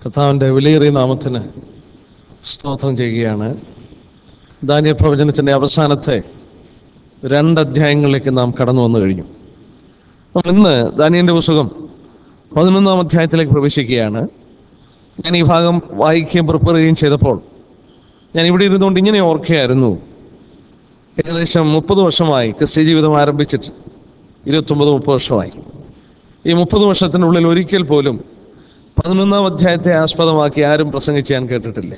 കർത്താവിൻ്റെ വിലയേറിയ നാമത്തിന് സ്തോത്രം ചെയ്യുകയാണ് ദാനിയ പ്രവചനത്തിൻ്റെ അവസാനത്തെ രണ്ട് അധ്യായങ്ങളിലേക്ക് നാം കടന്നു വന്നു കഴിഞ്ഞു നമ്മൾ ഇന്ന് ദാനിയൻ്റെ പുസ്തകം പതിനൊന്നാം അധ്യായത്തിലേക്ക് പ്രവേശിക്കുകയാണ് ഞാൻ ഈ ഭാഗം വായിക്കുകയും പ്രിപ്പയർ ചെയ്യുകയും ചെയ്തപ്പോൾ ഞാൻ ഇവിടെ ഇരുന്നുകൊണ്ട് ഇങ്ങനെ ഓർക്കുകയായിരുന്നു ഏകദേശം മുപ്പത് വർഷമായി ക്രിസ്ത്യ ജീവിതം ആരംഭിച്ചിട്ട് ഇരുപത്തൊമ്പത് മുപ്പത് വർഷമായി ഈ മുപ്പത് വർഷത്തിനുള്ളിൽ ഒരിക്കൽ പോലും പതിനൊന്നാം അധ്യായത്തെ ആസ്പദമാക്കി ആരും പ്രസംഗിച്ച് ഞാൻ കേട്ടിട്ടില്ല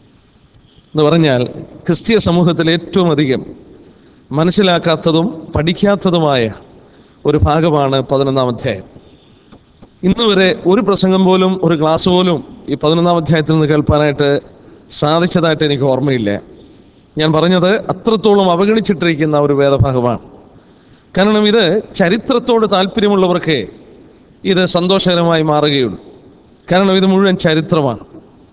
എന്ന് പറഞ്ഞാൽ ക്രിസ്തീയ സമൂഹത്തിൽ ഏറ്റവും അധികം മനസ്സിലാക്കാത്തതും പഠിക്കാത്തതുമായ ഒരു ഭാഗമാണ് പതിനൊന്നാം അധ്യായം ഇന്ന് വരെ ഒരു പ്രസംഗം പോലും ഒരു ക്ലാസ് പോലും ഈ പതിനൊന്നാം അധ്യായത്തിൽ നിന്ന് കേൾപ്പാനായിട്ട് സാധിച്ചതായിട്ട് എനിക്ക് ഓർമ്മയില്ല ഞാൻ പറഞ്ഞത് അത്രത്തോളം അവഗണിച്ചിട്ടിരിക്കുന്ന ഒരു വേദഭാഗമാണ് കാരണം ഇത് ചരിത്രത്തോട് താല്പര്യമുള്ളവർക്ക് ഇത് സന്തോഷകരമായി മാറുകയുള്ളൂ കാരണം ഇത് മുഴുവൻ ചരിത്രമാണ്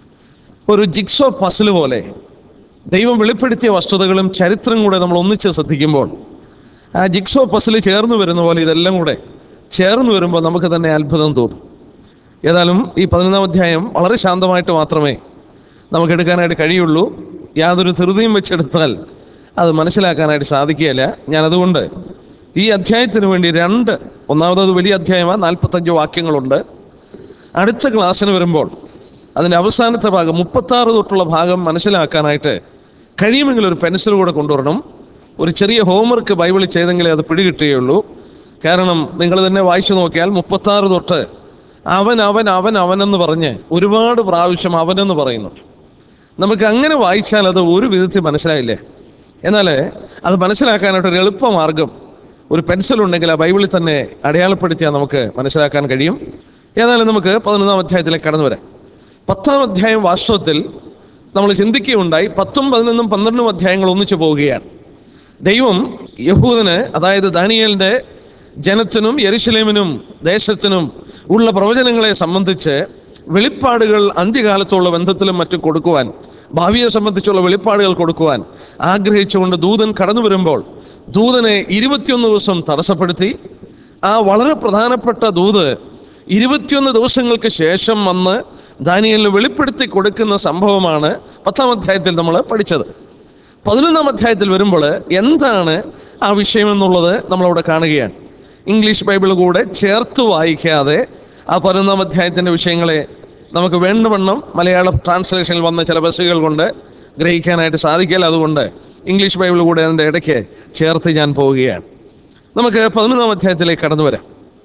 ഒരു ജിക്സോ പസിൽ പോലെ ദൈവം വെളിപ്പെടുത്തിയ വസ്തുതകളും ചരിത്രം കൂടെ നമ്മൾ ഒന്നിച്ച് ശ്രദ്ധിക്കുമ്പോൾ ആ ജിക്സോ പസിൽ ചേർന്ന് വരുന്ന പോലെ ഇതെല്ലാം കൂടെ ചേർന്ന് വരുമ്പോൾ നമുക്ക് തന്നെ അത്ഭുതം തോന്നും ഏതായാലും ഈ പതിനൊന്നാം അധ്യായം വളരെ ശാന്തമായിട്ട് മാത്രമേ നമുക്ക് എടുക്കാനായിട്ട് കഴിയുള്ളൂ യാതൊരു ധൃതിയും വെച്ചെടുത്താൽ അത് മനസ്സിലാക്കാനായിട്ട് സാധിക്കുകയില്ല ഞാൻ അതുകൊണ്ട് ഈ അധ്യായത്തിന് വേണ്ടി രണ്ട് ഒന്നാമത് വലിയ അധ്യായമാണ് നാൽപ്പത്തഞ്ച് വാക്യങ്ങളുണ്ട് അടുത്ത ക്ലാസ്സിന് വരുമ്പോൾ അതിൻ്റെ അവസാനത്തെ ഭാഗം മുപ്പത്താറ് തൊട്ടുള്ള ഭാഗം മനസ്സിലാക്കാനായിട്ട് കഴിയുമെങ്കിൽ ഒരു പെൻസിൽ കൂടെ കൊണ്ടുവരണം ഒരു ചെറിയ ഹോംവർക്ക് ബൈബിളിൽ ചെയ്തെങ്കിലേ അത് പിടികിട്ടുകയുള്ളൂ കാരണം നിങ്ങൾ തന്നെ വായിച്ചു നോക്കിയാൽ മുപ്പത്താറ് തൊട്ട് അവൻ അവൻ അവൻ അവനെന്ന് പറഞ്ഞ് ഒരുപാട് പ്രാവശ്യം അവനെന്ന് പറയുന്നു നമുക്ക് അങ്ങനെ വായിച്ചാൽ അത് ഒരു വിധത്തിൽ മനസ്സിലായില്ലേ എന്നാൽ അത് മനസ്സിലാക്കാനായിട്ട് ഒരു എളുപ്പമാർഗം ഒരു പെൻസിൽ ഉണ്ടെങ്കിൽ ആ ബൈബിളിൽ തന്നെ അടയാളപ്പെടുത്തിയാൽ നമുക്ക് മനസ്സിലാക്കാൻ കഴിയും ഏതായാലും നമുക്ക് പതിനൊന്നാം അധ്യായത്തിലേക്ക് കടന്നു വരാം പത്താം അധ്യായം വാസ്തവത്തിൽ നമ്മൾ ചിന്തിക്കുകയുണ്ടായി പത്തും പതിനൊന്നും പന്ത്രണ്ടും അധ്യായങ്ങൾ ഒന്നിച്ചു പോവുകയാണ് ദൈവം യഹൂദന് അതായത് ദാനിയലിൻ്റെ ജനത്തിനും യെരുശലേമിനും ദേശത്തിനും ഉള്ള പ്രവചനങ്ങളെ സംബന്ധിച്ച് വെളിപ്പാടുകൾ അന്ത്യകാലത്തുള്ള ബന്ധത്തിലും മറ്റും കൊടുക്കുവാൻ ഭാവിയെ സംബന്ധിച്ചുള്ള വെളിപ്പാടുകൾ കൊടുക്കുവാൻ ആഗ്രഹിച്ചുകൊണ്ട് ദൂതൻ കടന്നു വരുമ്പോൾ ദൂതനെ ഇരുപത്തിയൊന്ന് ദിവസം തടസ്സപ്പെടുത്തി ആ വളരെ പ്രധാനപ്പെട്ട ദൂത് ഇരുപത്തിയൊന്ന് ദിവസങ്ങൾക്ക് ശേഷം വന്ന് ദാനിയലിന് വെളിപ്പെടുത്തി കൊടുക്കുന്ന സംഭവമാണ് പത്താം അധ്യായത്തിൽ നമ്മൾ പഠിച്ചത് പതിനൊന്നാം അധ്യായത്തിൽ വരുമ്പോൾ എന്താണ് ആ വിഷയം എന്നുള്ളത് നമ്മളവിടെ കാണുകയാണ് ഇംഗ്ലീഷ് ബൈബിൾ കൂടെ ചേർത്ത് വായിക്കാതെ ആ പതിനൊന്നാം അധ്യായത്തിൻ്റെ വിഷയങ്ങളെ നമുക്ക് വേണ്ടവണ്ണം മലയാള ട്രാൻസ്ലേഷനിൽ വന്ന ചില ബസ്സുകൾ കൊണ്ട് ഗ്രഹിക്കാനായിട്ട് സാധിക്കില്ല അതുകൊണ്ട് ഇംഗ്ലീഷ് ബൈബിൾ കൂടെ അതിൻ്റെ ഇടയ്ക്ക് ചേർത്ത് ഞാൻ പോവുകയാണ് നമുക്ക് പതിനൊന്നാം അധ്യായത്തിലേക്ക് കടന്നു വരാം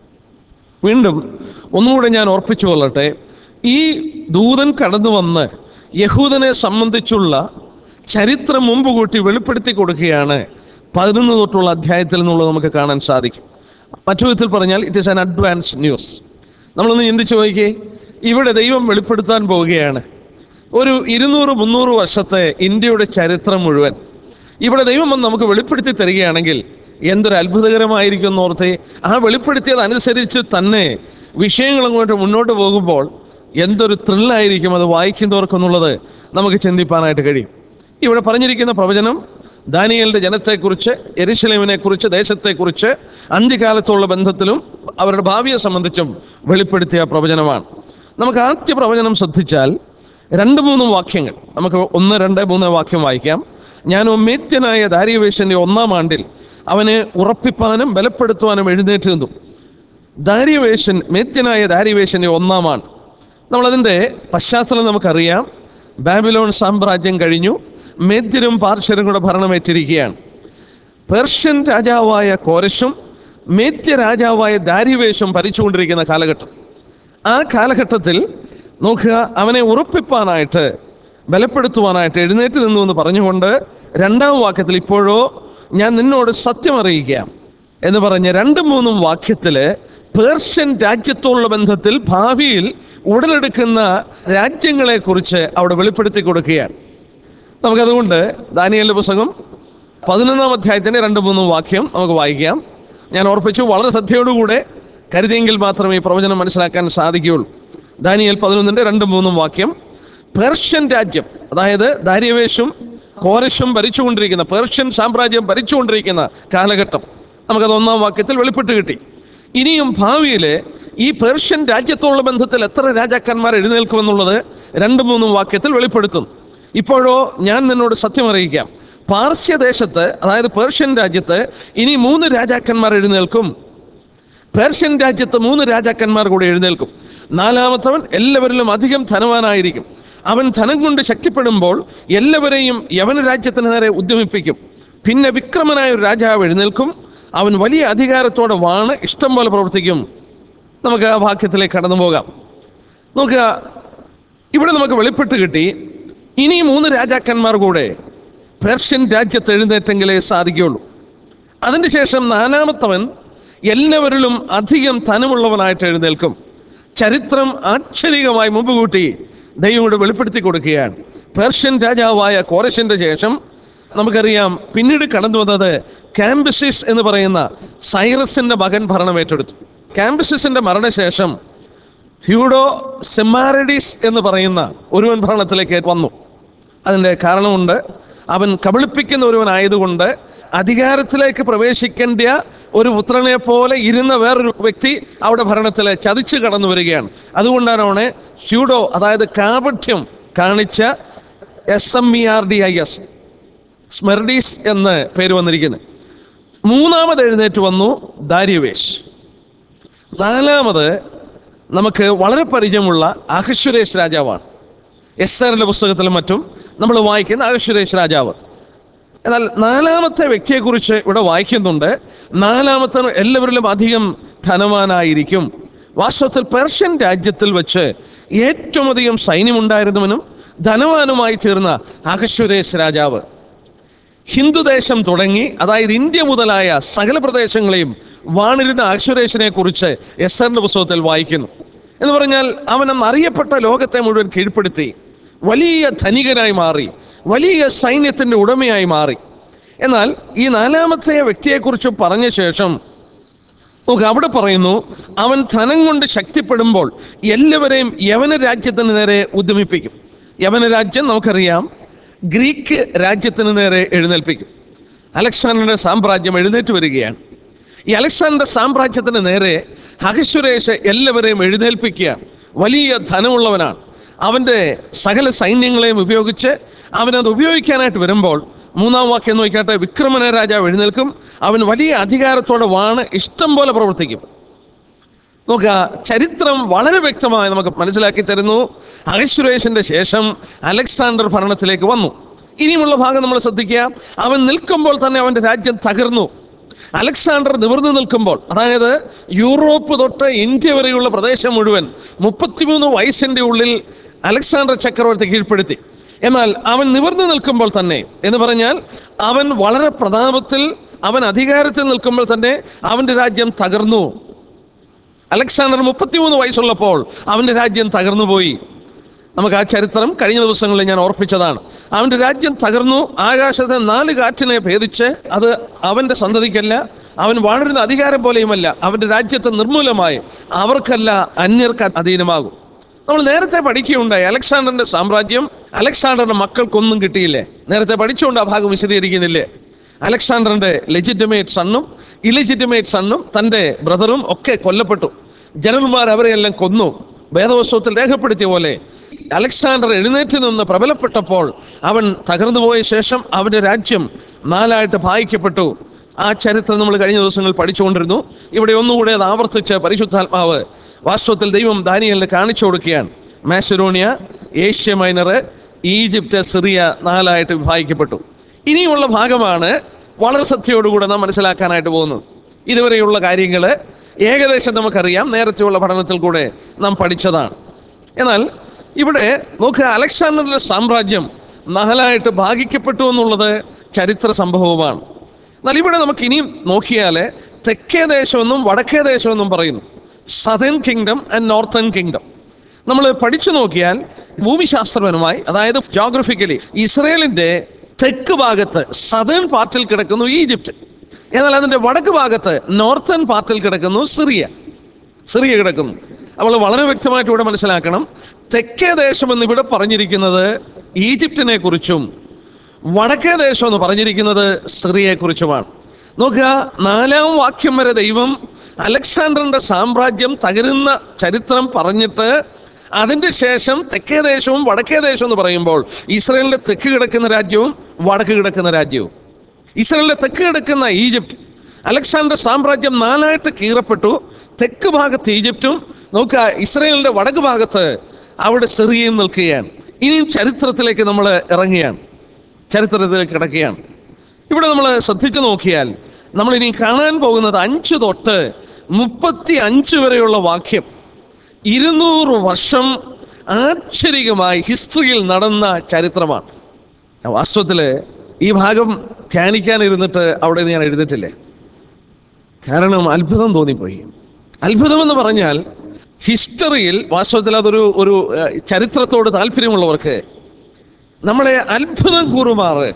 വീണ്ടും ഒന്നുകൂടെ ഞാൻ ഓർപ്പിച്ചു കൊള്ളട്ടെ ഈ ദൂതൻ കടന്നു വന്ന് യഹൂദനെ സംബന്ധിച്ചുള്ള ചരിത്രം മുമ്പ് കൂട്ടി വെളിപ്പെടുത്തി കൊടുക്കുകയാണ് പതിനൊന്ന് തൊട്ടുള്ള അധ്യായത്തിൽ നിന്നുള്ളത് നമുക്ക് കാണാൻ സാധിക്കും മറ്റു വിധത്തിൽ പറഞ്ഞാൽ it is an advance news നമ്മളൊന്ന് ചിന്തിച്ചു നോക്കിയേ ഇവിടെ ദൈവം വെളിപ്പെടുത്താൻ പോവുകയാണ് ഒരു ഇരുന്നൂറ് മുന്നൂറ് വർഷത്തെ ഇന്ത്യയുടെ ചരിത്രം മുഴുവൻ ഇവിടെ ദൈവം വന്ന് നമുക്ക് വെളിപ്പെടുത്തി തരികയാണെങ്കിൽ എന്തൊരു അത്ഭുതകരമായിരിക്കും എന്നോർത്ത് ആ വെളിപ്പെടുത്തിയത് അനുസരിച്ച് തന്നെ വിഷയങ്ങൾ അങ്ങോട്ട് മുന്നോട്ട് പോകുമ്പോൾ എന്തൊരു ത്രില്ലായിരിക്കും അത് വായിക്കുന്നവർക്കെന്നുള്ളത് നമുക്ക് ചിന്തിപ്പാനായിട്ട് കഴിയും ഇവിടെ പറഞ്ഞിരിക്കുന്ന പ്രവചനം ദാനിയലിന്റെ ജനത്തെക്കുറിച്ച് എരിശലേമിനെ കുറിച്ച് ദേശത്തെക്കുറിച്ച് അന്ത്യകാലത്തുള്ള ബന്ധത്തിലും അവരുടെ ഭാവിയെ സംബന്ധിച്ചും വെളിപ്പെടുത്തിയ പ്രവചനമാണ് നമുക്ക് ആദ്യ പ്രവചനം ശ്രദ്ധിച്ചാൽ രണ്ട് മൂന്ന് വാക്യങ്ങൾ നമുക്ക് ഒന്ന് രണ്ട് മൂന്ന് വാക്യം വായിക്കാം ഞാൻ മേത്യനായ ദാരിയവേശന്റെ ഒന്നാം ആണ്ടിൽ അവനെ ഉറപ്പിപ്പാനും ബലപ്പെടുത്തുവാനും എഴുന്നേറ്റ് നിന്നു ദാരിയവേശൻ മേത്യനായ ദാരിയവേശന്റെ ഒന്നാം ആണ്ട് നമ്മളതിൻ്റെ പശ്ചാത്തലം നമുക്കറിയാം ബാബിലോൺ സാമ്രാജ്യം കഴിഞ്ഞു മേദ്യരും പാർശ്വരും കൂടെ ഭരണമേറ്റിരിക്കുകയാണ് പേർഷ്യൻ രാജാവായ കോരശും മേത്യ രാജാവായ ദാരിവേശും ഭരിച്ചുകൊണ്ടിരിക്കുന്ന കാലഘട്ടം ആ കാലഘട്ടത്തിൽ നോക്കുക അവനെ ഉറപ്പിപ്പാനായിട്ട് ബലപ്പെടുത്തുവാനായിട്ട് എഴുന്നേറ്റ് നിന്നു എന്ന് പറഞ്ഞുകൊണ്ട് രണ്ടാം വാക്യത്തിൽ ഇപ്പോഴോ ഞാൻ നിന്നോട് സത്യം അറിയിക്കാം എന്ന് പറഞ്ഞ രണ്ടും മൂന്നും വാക്യത്തില് പേർഷ്യൻ രാജ്യത്തോടുള്ള ബന്ധത്തിൽ ഭാവിയിൽ ഉടലെടുക്കുന്ന രാജ്യങ്ങളെ കുറിച്ച് അവിടെ വെളിപ്പെടുത്തി കൊടുക്കുകയാണ് നമുക്കതുകൊണ്ട് ദാനിയലിന്റെ പുസ്തകം പതിനൊന്നാം അധ്യായത്തിന്റെ രണ്ട് മൂന്നും വാക്യം നമുക്ക് വായിക്കാം ഞാൻ ഓർപ്പിച്ചു വളരെ ശ്രദ്ധയോടുകൂടെ കരുതിയെങ്കിൽ മാത്രമേ ഈ പ്രവചനം മനസ്സിലാക്കാൻ സാധിക്കുകയുള്ളൂ ദാനിയൽ പതിനൊന്നിന്റെ രണ്ടും മൂന്നും വാക്യം പേർഷ്യൻ രാജ്യം അതായത് ദാര്യവേശും കോരശും ഭരിച്ചുകൊണ്ടിരിക്കുന്ന പേർഷ്യൻ സാമ്രാജ്യം ഭരിച്ചുകൊണ്ടിരിക്കുന്ന കാലഘട്ടം നമുക്കത് ഒന്നാം വാക്യത്തിൽ വെളിപ്പെട്ട് കിട്ടി ഇനിയും ഭാവിയിൽ ഈ പേർഷ്യൻ രാജ്യത്തോടുള്ള ബന്ധത്തിൽ എത്ര രാജാക്കന്മാർ എഴുന്നേൽക്കുമെന്നുള്ളത് രണ്ടും മൂന്നും വാക്യത്തിൽ വെളിപ്പെടുത്തും ഇപ്പോഴോ ഞാൻ നിന്നോട് സത്യം അറിയിക്കാം പാർശ്യദേശത്ത് അതായത് പേർഷ്യൻ രാജ്യത്ത് ഇനി മൂന്ന് രാജാക്കന്മാർ എഴുന്നേൽക്കും പേർഷ്യൻ രാജ്യത്ത് മൂന്ന് രാജാക്കന്മാർ കൂടി എഴുന്നേൽക്കും നാലാമത്തവൻ എല്ലാവരിലും അധികം ധനവാനായിരിക്കും അവൻ ധനം കൊണ്ട് ശക്തിപ്പെടുമ്പോൾ എല്ലാവരെയും യവന രാജ്യത്തിന് നേരെ ഉദ്യമിപ്പിക്കും പിന്നെ വിക്രമനായ ഒരു രാജാവ് എഴുന്നേൽക്കും അവൻ വലിയ അധികാരത്തോടെ വാണ് ഇഷ്ടം പോലെ പ്രവർത്തിക്കും നമുക്ക് ആ വാക്യത്തിലേക്ക് കടന്നു പോകാം നോക്കുക ഇവിടെ നമുക്ക് വെളിപ്പെട്ട് കിട്ടി ഇനി മൂന്ന് രാജാക്കന്മാർ കൂടെ പേർഷ്യൻ രാജ്യത്ത് എഴുന്നേറ്റെങ്കിലേ സാധിക്കുകയുള്ളൂ അതിന് ശേഷം നാലാമത്തവൻ എല്ലാവരിലും അധികം ധനമുള്ളവനായിട്ട് എഴുന്നേൽക്കും ചരിത്രം ആശ്ചര്യമായി മുമ്പ് കൂട്ടി ദൈവം ഇവിടെ വെളിപ്പെടുത്തി കൊടുക്കുകയാണ് പേർഷ്യൻ രാജാവായ കോരശന്റെ ശേഷം നമുക്കറിയാം പിന്നീട് കടന്നു വന്നത് കാംബിസിസ് എന്ന് പറയുന്ന സൈറസിന്റെ മകൻ ഭരണം ഏറ്റെടുത്തു കാംബിസിന്റെ മരണശേഷം ഹ്യൂഡോ സെമാരഡിസ് എന്ന് പറയുന്ന ഒരുവൻ ഭരണത്തിലേക്ക് വന്നു അതിൻ്റെ കാരണമുണ്ട് അവൻ കബളിപ്പിക്കുന്ന ഒരുവനായതുകൊണ്ട് അധികാരത്തിലേക്ക് പ്രവേശിക്കേണ്ട ഒരു പുത്രനെ പോലെ ഇരുന്ന വേറൊരു വ്യക്തി അവിടെ ഭരണത്തിൽ ചതിച്ചു കടന്നു വരികയാണ് അതുകൊണ്ടാണ് അവനെ ഹ്യൂഡോ അതായത് കാപഠ്യം കാണിച്ച S M E R D I S Smerdis എന്ന് പേര് വന്നിരിക്കുന്നത് മൂന്നാമത് എഴുന്നേറ്റ് വന്നു ദാര്യവേഷ് നാലാമത് നമുക്ക് വളരെ പരിചയമുള്ള അഹശ്വരേഷ് രാജാവാണ് എസ് ആറിൻ്റെ പുസ്തകത്തിലും മറ്റും നമ്മൾ വായിക്കുന്ന അഹശ്വരേഷ് രാജാവ് എന്നാൽ നാലാമത്തെ വ്യക്തിയെക്കുറിച്ച് ഇവിടെ വായിക്കുന്നുണ്ട് നാലാമത്തെ എല്ലാവരിലും അധികം ധനവാനായിരിക്കും വാസ്തവത്തിൽ പേർഷ്യൻ രാജ്യത്തിൽ വെച്ച് ഏറ്റവും അധികം സൈന്യമുണ്ടായിരുന്നവനും ധനവാനുമായി തീർന്ന അഹശ്വരേഷ് രാജാവ് ഹിന്ദുദേശം തുടങ്ങി അതായത് ഇന്ത്യ മുതലായ സകല പ്രദേശങ്ങളെയും വാണിരുന്ന അക്ഷുരേഷനെ കുറിച്ച് എസ് ആറിന്റെ പുസ്തകത്തിൽ വായിക്കുന്നു എന്ന് പറഞ്ഞാൽ അവൻ അന്ന് അറിയപ്പെട്ട ലോകത്തെ മുഴുവൻ കീഴ്പ്പെടുത്തി വലിയ ധനികനായി മാറി വലിയ സൈന്യത്തിന്റെ ഉടമയായി മാറി എന്നാൽ ഈ നാലാമത്തെ വ്യക്തിയെക്കുറിച്ച് പറഞ്ഞ ശേഷം നോക്ക് അവിടെ പറയുന്നു അവൻ ധനം കൊണ്ട് ശക്തിപ്പെടുമ്പോൾ എല്ലാവരെയും യവന രാജ്യത്തിന് നേരെ ഉദ്യമിപ്പിക്കും യവന രാജ്യം നമുക്കറിയാം ഗ്രീക്ക് രാജ്യത്തിന് നേരെ എഴുന്നേൽപ്പിക്കും അലക്സാണ്ടറുടെ സാമ്രാജ്യം എഴുന്നേറ്റ് വരികയാണ് ഈ അലക്സാണ്ടർ സാമ്രാജ്യത്തിന് നേരെ അഹശ്വരേഷ് എല്ലാവരെയും എഴുന്നേൽപ്പിക്കുകയാണ് വലിയ ധനമുള്ളവനാണ് അവൻ്റെ സകല സൈന്യങ്ങളെയും ഉപയോഗിച്ച് അവനത് ഉപയോഗിക്കാനായിട്ട് വരുമ്പോൾ മൂന്നാം വാക്യം നോക്കിയാട്ടെ വിക്രമന രാജാവ് എഴുന്നേൽക്കും അവൻ വലിയ അധികാരത്തോടെ വാണ് ഇഷ്ടം പോലെ പ്രവർത്തിക്കും നോക്കുക ചരിത്രം വളരെ വ്യക്തമായി നമുക്ക് മനസ്സിലാക്കി തരുന്നു അഹശ്വരേഷന്റെ ശേഷം അലക്സാണ്ടർ ഭരണത്തിലേക്ക് വന്നു ഇനിയുമുള്ള ഭാഗം നമ്മൾ ശ്രദ്ധിക്കുക അവൻ നിൽക്കുമ്പോൾ തന്നെ അവന്റെ രാജ്യം തകർന്നു അലക്സാണ്ടർ നിവർന്നു നിൽക്കുമ്പോൾ അതായത് യൂറോപ്പ് തൊട്ട് ഇന്ത്യ വരെയുള്ള പ്രദേശം മുഴുവൻ മുപ്പത്തിമൂന്ന് വയസ്സിന്റെ ഉള്ളിൽ അലക്സാണ്ടർ ചക്രവർത്തി കീഴ്പ്പെടുത്തി എന്നാൽ അവൻ നിവർന്നു നിൽക്കുമ്പോൾ തന്നെ എന്ന് പറഞ്ഞാൽ അവൻ വളരെ പ്രതാപത്തിൽ അവൻ അധികാരത്തിൽ നിൽക്കുമ്പോൾ തന്നെ അവന്റെ രാജ്യം തകർന്നു അലക്സാണ്ടർ മുപ്പത്തിമൂന്ന് വയസ്സുള്ളപ്പോൾ അവന്റെ രാജ്യം തകർന്നുപോയി നമുക്ക് ആ ചരിത്രം കഴിഞ്ഞ ദിവസങ്ങളിൽ ഞാൻ ഓർപ്പിച്ചതാണ് അവന്റെ രാജ്യം തകർന്നു ആകാശത്തെ നാല് കാറ്റിനെ ഭേദിച്ച് അത് അവന്റെ സന്തതിക്കല്ല അവൻ വാണിരുന്ന അധികാരം പോലെയുമല്ല അവന്റെ രാജ്യത്തെ നിർമൂലമായി അവർക്കല്ല അന്യർക്ക് അധീനമാകും നമ്മൾ നേരത്തെ പഠിക്കുകയുണ്ടായി അലക്സാണ്ടറിന്റെ സാമ്രാജ്യം അലക്സാണ്ടറിന്റെ മക്കൾക്കൊന്നും കിട്ടിയില്ലേ നേരത്തെ പഠിച്ചുകൊണ്ട് ആ ഭാഗം വിശദീകരിക്കുന്നില്ലേ അലക്സാണ്ടറിന്റെ ലെജിറ്റിമേറ്റ് സണ്ണും ഇലെജിറ്റിമേറ്റ് സണ്ണും തൻ്റെ ബ്രദറും ഒക്കെ കൊല്ലപ്പെട്ടു ജനറൽമാർ അവരെയെല്ലാം കൊന്നു വേദവസ്തുവത്തിൽ രേഖപ്പെടുത്തിയ പോലെ അലക്സാണ്ടർ എഴുന്നേറ്റ് നിന്ന് പ്രബലപ്പെട്ടപ്പോൾ അവൻ തകർന്നു പോയ ശേഷം അവന്റെ രാജ്യം നാലായിട്ട് ഭാഗിക്കപ്പെട്ടു ആ ചരിത്രം നമ്മൾ കഴിഞ്ഞ ദിവസങ്ങളിൽ പഠിച്ചുകൊണ്ടിരുന്നു ഇവിടെ ഒന്നുകൂടെ അത് ആവർത്തിച്ച് പരിശുദ്ധാത്മാവ് വാസ്തവത്തിൽ ദൈവം ദാനിയലിന് കാണിച്ചു കൊടുക്കുകയാണ് Macedonia Asia Minor Egypt Syria നാലായിട്ട് വിഭാഗിക്കപ്പെട്ടു ഇനിയുള്ള ഭാഗമാണ് വളരെ ശ്രദ്ധയോടുകൂടെ നാം മനസ്സിലാക്കാനായിട്ട് പോകുന്നത് ഇതുവരെയുള്ള കാര്യങ്ങൾ ഏകദേശം നമുക്കറിയാം നേരത്തെയുള്ള പഠനത്തിൽ കൂടെ നാം പഠിച്ചതാണ് എന്നാൽ ഇവിടെ നോക്കുക അലക്സാണ്ടറിന്റെ സാമ്രാജ്യം നാലായിട്ട് ഭാഗിക്കപ്പെട്ടു എന്നുള്ളത് ചരിത്ര സംഭവമാണ് എന്നാൽ ഇവിടെ നമുക്ക് ഇനിയും നോക്കിയാൽ തെക്കേ ദേശമെന്നും വടക്കേ ദേശമെന്നും പറയുന്നു southern kingdom and northern kingdom നമ്മൾ പഠിച്ചു നോക്കിയാൽ ഭൂമിശാസ്ത്രപരമായി അതായത് ജോഗ്രഫിക്കലി ഇസ്രയേലിന്റെ തെക്ക് ഭാഗത്ത് സതേൺ പാർട്ടിൽ കിടക്കുന്നു ഈജിപ്റ്റ് എന്നാൽ അതിന്റെ വടക്ക് ഭാഗത്ത് നോർത്തേൺ പാർട്ടിൽ കിടക്കുന്നു സിറിയ സിറിയ കിടക്കുന്നു അപ്പോൾ വളരെ വ്യക്തമായിട്ട് ഇവിടെ മനസ്സിലാക്കണം തെക്കേ ദേശം എന്ന് ഇവിടെ പറഞ്ഞിരിക്കുന്നത് ഈജിപ്തിനെ കുറിച്ചും വടക്കേ ദേശം എന്ന് പറഞ്ഞിരിക്കുന്നത് സിറിയെ കുറിച്ചുമാണ് നോക്കുക നാലാം വാക്യം വരെ ദൈവം അലക്സാണ്ടറിന്റെ സാമ്രാജ്യം തകരുന്ന ചരിത്രം പറഞ്ഞിട്ട് അതിന്റെ ശേഷം തെക്കേ ദേശവും വടക്കേ ദേശവും എന്ന് പറയുമ്പോൾ ഇസ്രയേലിന്റെ തെക്ക് കിടക്കുന്ന രാജ്യവും വടക്ക് കിടക്കുന്ന രാജ്യവും ഇസ്രയേലിന്റെ തെക്ക് കിടക്കുന്ന ഈജിപ്റ്റ് അലക്സാണ്ടർ സാമ്രാജ്യം നാലായിട്ട് കീറപ്പെട്ടു തെക്ക് ഭാഗത്ത് ഈജിപ്തും നോക്കുക ഇസ്രയേലിന്റെ വടക്ക് ഭാഗത്ത് അവിടെ സിറിയയും നിൽക്കുകയാണ് ഇനിയും ചരിത്രത്തിലേക്ക് നമ്മൾ ഇറങ്ങുകയാണ് ചരിത്രത്തിലേക്ക് കിടക്കുകയാണ് ഇവിടെ നമ്മൾ ശ്രദ്ധിച്ചു നോക്കിയാൽ നമ്മൾ ഇനി കാണാൻ പോകുന്നത് അഞ്ച് തൊട്ട് മുപ്പത്തി അഞ്ച് വരെയുള്ള വാക്യം ഇരുന്നൂറ് വർഷം ആശ്ചര്യമായി ഹിസ്റ്ററിയിൽ നടന്ന ചരിത്രമാണ് വാസ്തവത്തിൽ ഈ ഭാഗം ധ്യാനിക്കാനിരുന്നിട്ട് അവിടെ നിന്ന് ഞാൻ എഴുതിയിട്ടില്ലേ കാരണം അത്ഭുതം തോന്നിപ്പോയി അത്ഭുതം എന്ന് പറഞ്ഞാൽ ഹിസ്റ്ററിയിൽ വാസ്തവത്തിൽ അതൊരു ഒരു ഏഹ്, ചരിത്രത്തോട് താല്പര്യമുള്ളവർക്ക് നമ്മളെ അത്ഭുതം കൂറുമാറ്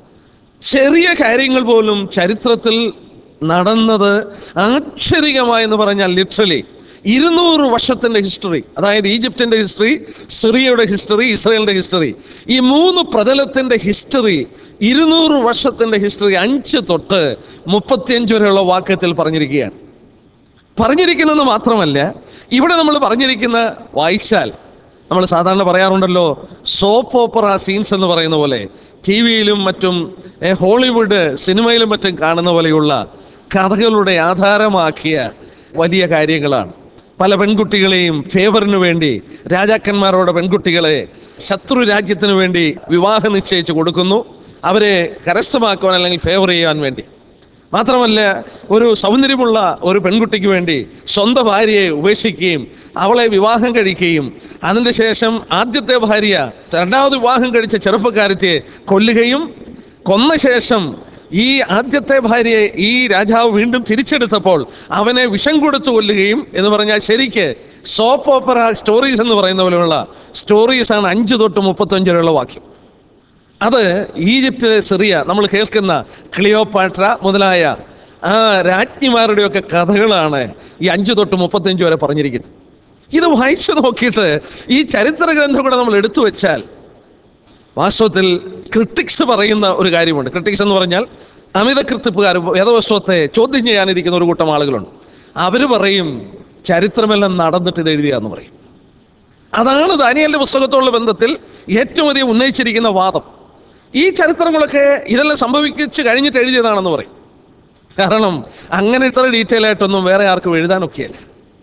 ചെറിയ കാര്യങ്ങൾ പോലും ചരിത്രത്തിൽ നടന്നത് ആശ്ചര്യമായെന്ന് പറഞ്ഞാൽ ലിറ്ററലി ഇരുന്നൂറ് വർഷത്തിന്റെ ഹിസ്റ്ററി അതായത് ഈജിപ്തിന്റെ ഹിസ്റ്ററി സിറിയയുടെ ഹിസ്റ്ററി ഇസ്രയേലിന്റെ ഹിസ്റ്ററി ഈ മൂന്ന് പ്രതലത്തിന്റെ ഹിസ്റ്ററി ഇരുന്നൂറ് വർഷത്തിന്റെ ഹിസ്റ്ററി അഞ്ച് തൊട്ട് മുപ്പത്തിയഞ്ച് വരെയുള്ള വാക്യത്തിൽ പറഞ്ഞിരിക്കുകയാണ് പറഞ്ഞിരിക്കുന്നത് മാത്രമല്ല ഇവിടെ നമ്മൾ പറഞ്ഞിരിക്കുന്ന വായിച്ചാൽ നമ്മൾ സാധാരണ പറയാറുണ്ടല്ലോ സോപ്പ് ഓപ്പറ സീൻസ് എന്ന് പറയുന്ന പോലെ ടി വിയിലും മറ്റും ഏ, ഹോളിവുഡ് സിനിമയിലും മറ്റും കാണുന്ന പോലെയുള്ള കഥകളുടെ ആധാരമാക്കിയ വലിയ കാര്യങ്ങളാണ് പല പെൺകുട്ടികളെയും ഫേവറിന് വേണ്ടി രാജാക്കന്മാരോട് പെൺകുട്ടികളെ ശത്രു രാജ്യത്തിന് വേണ്ടി വിവാഹം നിശ്ചയിച്ച് കൊടുക്കുന്നു അവരെ കരസ്ഥമാക്കുവാൻ അല്ലെങ്കിൽ ഫേവർ ചെയ്യാൻ വേണ്ടി മാത്രമല്ല ഒരു സൗന്ദര്യമുള്ള ഒരു പെൺകുട്ടിക്ക് വേണ്ടി സ്വന്തം ഭാര്യയെ ഉപേക്ഷിക്കുകയും അവളെ വിവാഹം കഴിക്കുകയും അതിൻ്റെ ശേഷം ആദ്യത്തെ ഭാര്യ രണ്ടാമത് വിവാഹം കഴിച്ച ചെറുപ്പക്കാരത്തെ കൊല്ലുകയും കൊന്ന ശേഷം ഈ ആദ്യത്തെ ഭാര്യയെ ഈ രാജാവ് വീണ്ടും തിരിച്ചെടുത്തപ്പോൾ അവനെ വിഷം കൊടുത്തു കൊല്ലുകയും എന്ന് പറഞ്ഞാൽ ശരിക്ക് സോപ്പ് ഓപ്പറ സ്റ്റോറീസ് എന്ന് പറയുന്ന പോലെയുള്ള സ്റ്റോറീസ് ആണ് അഞ്ച് തൊട്ട് മുപ്പത്തഞ്ച് വരെയുള്ള വാക്യം അത് ഈജിപ്തിലെ സിറിയ നമ്മൾ കേൾക്കുന്ന ക്ലിയോപാട്ര മുതലായ ആ രാജ്ഞിമാരുടെയൊക്കെ കഥകളാണ് ഈ അഞ്ച് തൊട്ട് മുപ്പത്തഞ്ച് വരെ പറഞ്ഞിരിക്കുന്നത് ഇത് വായിച്ചു നോക്കിയിട്ട് ഈ ചരിത്ര ഗ്രന്ഥം കൂടെ നമ്മൾ എടുത്തു വെച്ചാൽ വാസ്തവത്തിൽ ക്രിട്ടിക്സ് പറയുന്ന ഒരു കാര്യമുണ്ട് ക്രിട്ടിക്സ് എന്ന് പറഞ്ഞാൽ അമിത കൃത്തിപ്പുകാർ വേദവസ്വത്തെ ചോദ്യം ചെയ്യാനിരിക്കുന്ന ഒരു കൂട്ടം ആളുകളുണ്ട് അവർ പറയും ചരിത്രമെല്ലാം നടന്നിട്ട് ഇത് എഴുതിയാന്ന് പറയും അതാണ് ദാനിയലിന്റെ പുസ്തകത്തോടുള്ള ബന്ധത്തിൽ ഏറ്റവും അധികം ഉന്നയിച്ചിരിക്കുന്ന വാദം ഈ ചരിത്രങ്ങളൊക്കെ ഇതെല്ലാം സംഭവിച്ചു കഴിഞ്ഞിട്ട് എഴുതിയതാണെന്ന് പറയും കാരണം അങ്ങനെ ഇത്ര ഡീറ്റെയിൽ ആയിട്ടൊന്നും വേറെ ആർക്കും എഴുതാനൊക്കെയല്ല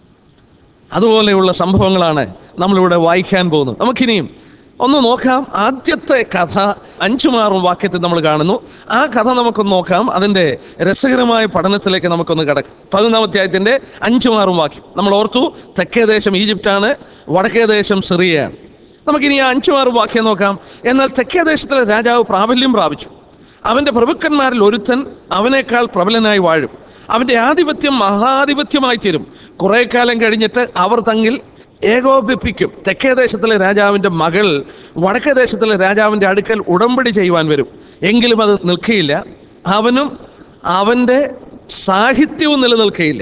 അതുപോലെയുള്ള സംഭവങ്ങളാണ് നമ്മളിവിടെ വായിക്കാൻ പോകുന്നത് നമുക്കിനിയും ഒന്ന് നോക്കാം ആദ്യത്തെ കഥ അഞ്ചുമാറും വാക്യത്തിൽ നമ്മൾ കാണുന്നു ആ കഥ നമുക്കൊന്ന് നോക്കാം അതിൻ്റെ രസകരമായ പഠനത്തിലേക്ക് നമുക്കൊന്ന് കിടക്കാം പതിനൊന്നാം അധ്യായത്തിൻ്റെ അഞ്ചുമാറും വാക്യം നമ്മൾ ഓർത്തു തെക്കേ ദേശം ഈജിപ്റ്റാണ് വടക്കേ ദേശം സിറിയയാണ് നമുക്കിനി ആ അഞ്ചുമാറും വാക്യം നോക്കാം എന്നാൽ തെക്കേ ദേശത്തിലെ രാജാവ് പ്രാബല്യം പ്രാപിച്ചു അവന്റെ പ്രഭുക്കന്മാരിൽ ഒരുത്തൻ അവനേക്കാൾ പ്രബലനായി വാഴും അവന്റെ ആധിപത്യം മഹാധിപത്യമായി തീരും കുറെ കാലം കഴിഞ്ഞിട്ട് അവർ തങ്ങിൽ ഏകോപിപ്പിക്കും തെക്കേ ദേശത്തിലെ രാജാവിന്റെ മകൾ വടക്കേ ദേശത്തിലെ രാജാവിന്റെ അടുക്കൽ ഉടമ്പടി ചെയ്യുവാൻ വരും എങ്കിലും അത് നിൽക്കുകയില്ല അവനും അവന്റെ സാഹിത്യവും നിലനിൽക്കുകയില്ല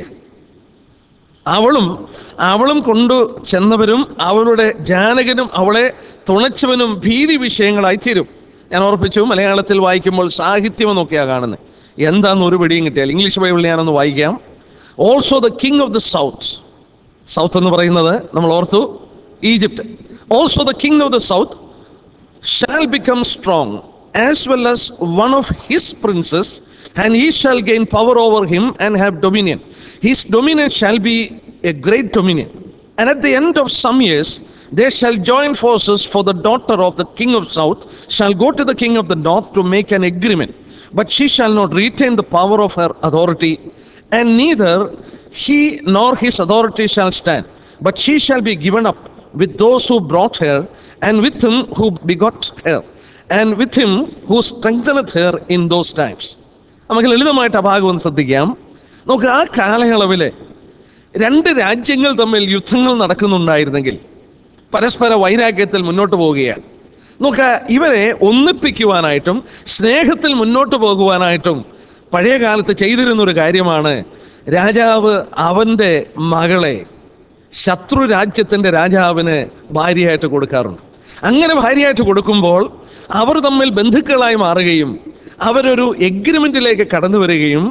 അവളും അവളും കൊണ്ടു ചെന്നവരും അവളുടെ ജാനകനും അവളെ തുണച്ചവനും ഭീതി വിഷയങ്ങളായി തീരും ഞാൻ ഓർപ്പിച്ചു മലയാളത്തിൽ വായിക്കുമ്പോൾ സാഹിത്യം എന്നൊക്കെയാണ് കാണുന്നത് എന്താന്ന് ഒരു പിടിയും കിട്ടിയാൽ ഇംഗ്ലീഷ് ബൈബിളിൽ ഞാനൊന്ന് വായിക്കാം also the king of the south south എന്ന് പറയുന്നത് നമ്മൾ ഓർത്തു Egypt also the king of the south shall become strong as well as one of his princes, and he shall gain power over him and have dominion. His dominion shall be a great dominion. And at the end of some years, they shall join forces, for the daughter of the king of south shall go to the king of the north to make an agreement. But she shall not retain the power of her authority, and neither he nor his authority shall stand. But she shall be given up with those who brought her, and with him who begot her, and with him who strengtheneth her in those times. നമുക്ക് ലളിതമായിട്ട് ആ ഭാഗം ഒന്ന് ശ്രദ്ധിക്കാം നമുക്ക് ആ കാലയളവിൽ രണ്ട് രാജ്യങ്ങൾ തമ്മിൽ യുദ്ധങ്ങൾ നടക്കുന്നുണ്ടായിരുന്നെങ്കിൽ പരസ്പര വൈരാഗ്യത്തിൽ മുന്നോട്ട് പോവുകയാണ് നോക്ക ഇവരെ ഒന്നിപ്പിക്കുവാനായിട്ടും സ്നേഹത്തിൽ മുന്നോട്ട് പോകുവാനായിട്ടും പഴയ കാലത്ത് ചെയ്തിരുന്ന ഒരു കാര്യമാണ് രാജാവ് അവൻ്റെ മകളെ ശത്രു രാജ്യത്തിൻ്റെ രാജാവിന് ഭാര്യയായിട്ട് കൊടുക്കാറുണ്ട് അങ്ങനെ ഭാര്യയായിട്ട് കൊടുക്കുമ്പോൾ അവർ തമ്മിൽ ബന്ധുക്കളായി മാറുകയും അവരൊരു എഗ്രിമെൻറ്റിലേക്ക് കടന്നു വരികയും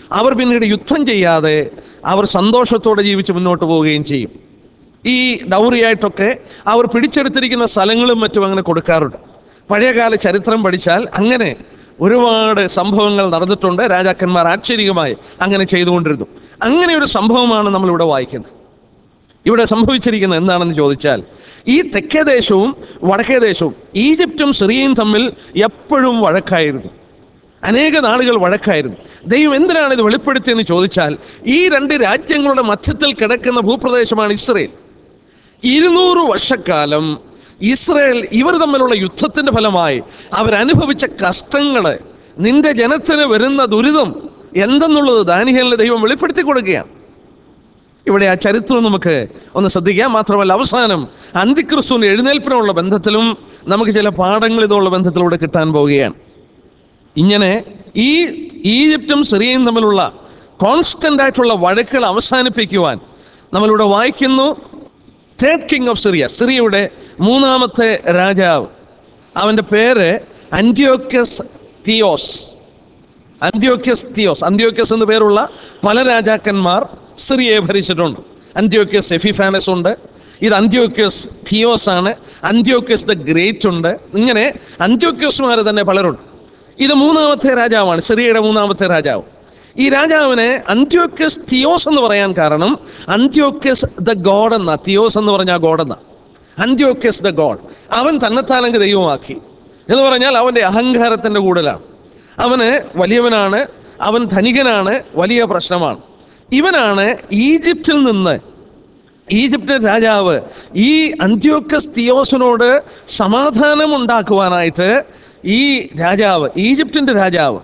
അവർ പിന്നീട് യുദ്ധം ചെയ്യാതെ അവർ സന്തോഷത്തോടെ ജീവിച്ച് മുന്നോട്ട് പോവുകയും ചെയ്യും ഈ ഡൗറിയായിട്ടൊക്കെ അവർ പിടിച്ചെടുത്തിരിക്കുന്ന സ്ഥലങ്ങളും മറ്റും അങ്ങനെ കൊടുക്കാറുണ്ട് പഴയകാല ചരിത്രം പഠിച്ചാൽ അങ്ങനെ ഒരുപാട് സംഭവങ്ങൾ നടന്നിട്ടുണ്ട് രാജാക്കന്മാർ ആശ്ചര്യമായി അങ്ങനെ ചെയ്തുകൊണ്ടിരുന്നു അങ്ങനെ ഒരു സംഭവമാണ് നമ്മളിവിടെ വായിക്കുന്നത് ഇവിടെ സംഭവിച്ചിരിക്കുന്നത് എന്താണെന്ന് ചോദിച്ചാൽ ഈ തെക്കേ ദേശവും വടക്കേ ദേശവും ഈജിപ്തും സിറിയയും തമ്മിൽ എപ്പോഴും വഴക്കായിരുന്നു അനേക നാളുകൾ വഴക്കായിരുന്നു ദൈവം എന്തിനാണ് ഇത് വെളിപ്പെടുത്തിയെന്ന് ചോദിച്ചാൽ ഈ രണ്ട് രാജ്യങ്ങളുടെ മധ്യത്തിൽ കിടക്കുന്ന ഭൂപ്രദേശമാണ് ഇസ്രയേൽ ഇരുന്നൂറ് വർഷക്കാലം ഇസ്രയേൽ ഇവർ തമ്മിലുള്ള യുദ്ധത്തിന്റെ ഫലമായി അവരനുഭവിച്ച കഷ്ടങ്ങള് നിന്റെ ജനത്തിന് വരുന്ന ദുരിതം എന്തെന്നുള്ളത് ദാനിഹലിന് ദൈവം വെളിപ്പെടുത്തി കൊടുക്കുകയാണ് ഇവിടെ ആ ചരിത്രം നമുക്ക് ഒന്ന് ശ്രദ്ധിക്കാം മാത്രമല്ല അവസാനം അന്തിക്രിസ്തുവിന്റെ എഴുന്നേൽപ്പിനുള്ള ബന്ധത്തിലും നമുക്ക് ചില പാഠങ്ങൾ ഇതുള്ള ബന്ധത്തിലൂടെ കിട്ടാൻ പോവുകയാണ് ഇങ്ങനെ ഈ ഈജിപ്തും സിറിയയും തമ്മിലുള്ള കോൺസ്റ്റന്റ് ആയിട്ടുള്ള വഴക്കുകൾ അവസാനിപ്പിക്കുവാൻ നമ്മളിവിടെ വായിക്കുന്നു തേർഡ് കിങ് ഓഫ് സിറിയ സിറിയയുടെ മൂന്നാമത്തെ രാജാവ് അവൻ്റെ പേര് Antiochus Theos Antiochus Theos Antiochus എന്ന് പേരുള്ള പല രാജാക്കന്മാർ സിറിയയെ ഭരിച്ചിട്ടുണ്ട് അന്ത്യോക്യസ് എഫിഫാനസ് ഉണ്ട് ഇത് അന്ത്യോക്യസ് തിയോസ് ആണ് അന്ത്യോക്യസ് ദ ഗ്രേറ്റ് ഉണ്ട് ഇങ്ങനെ അന്ത്യോക്യസ്മാർ തന്നെ പലരുണ്ട് ഇത് മൂന്നാമത്തെ രാജാവാണ് സിറിയയുടെ മൂന്നാമത്തെ രാജാവ് ഈ രാജാവിനെ അന്ത്യോക്യസ് തിയോസ് എന്ന് പറയാൻ കാരണം അന്ത്യോക്യസ് ദ ഗോഡ് എന്ന തിയോസ് എന്ന് പറഞ്ഞാൽ ഗോഡ് എന്ന അന്ത്യോക്യസ് ദ ഗോഡ് അവൻ തന്നെത്താനങ്ങ് ദൈവമാക്കി എന്ന് പറഞ്ഞാൽ അവൻ്റെ അഹങ്കാരത്തിൻ്റെ കൂടുതലാണ് അവന് വലിയവനാണ് അവൻ ധനികനാണ് വലിയ പ്രശ്നമാണ് ഇവനാണ് ഈജിപ്തിൽ നിന്ന് ഈജിപ്തിന്റെ രാജാവ് ഈ അന്ത്യോക്കസ് തിയോസിനോട് സമാധാനം ഉണ്ടാക്കുവാനായിട്ട് ഈ രാജാവ് ഈജിപ്തിന്റെ രാജാവ്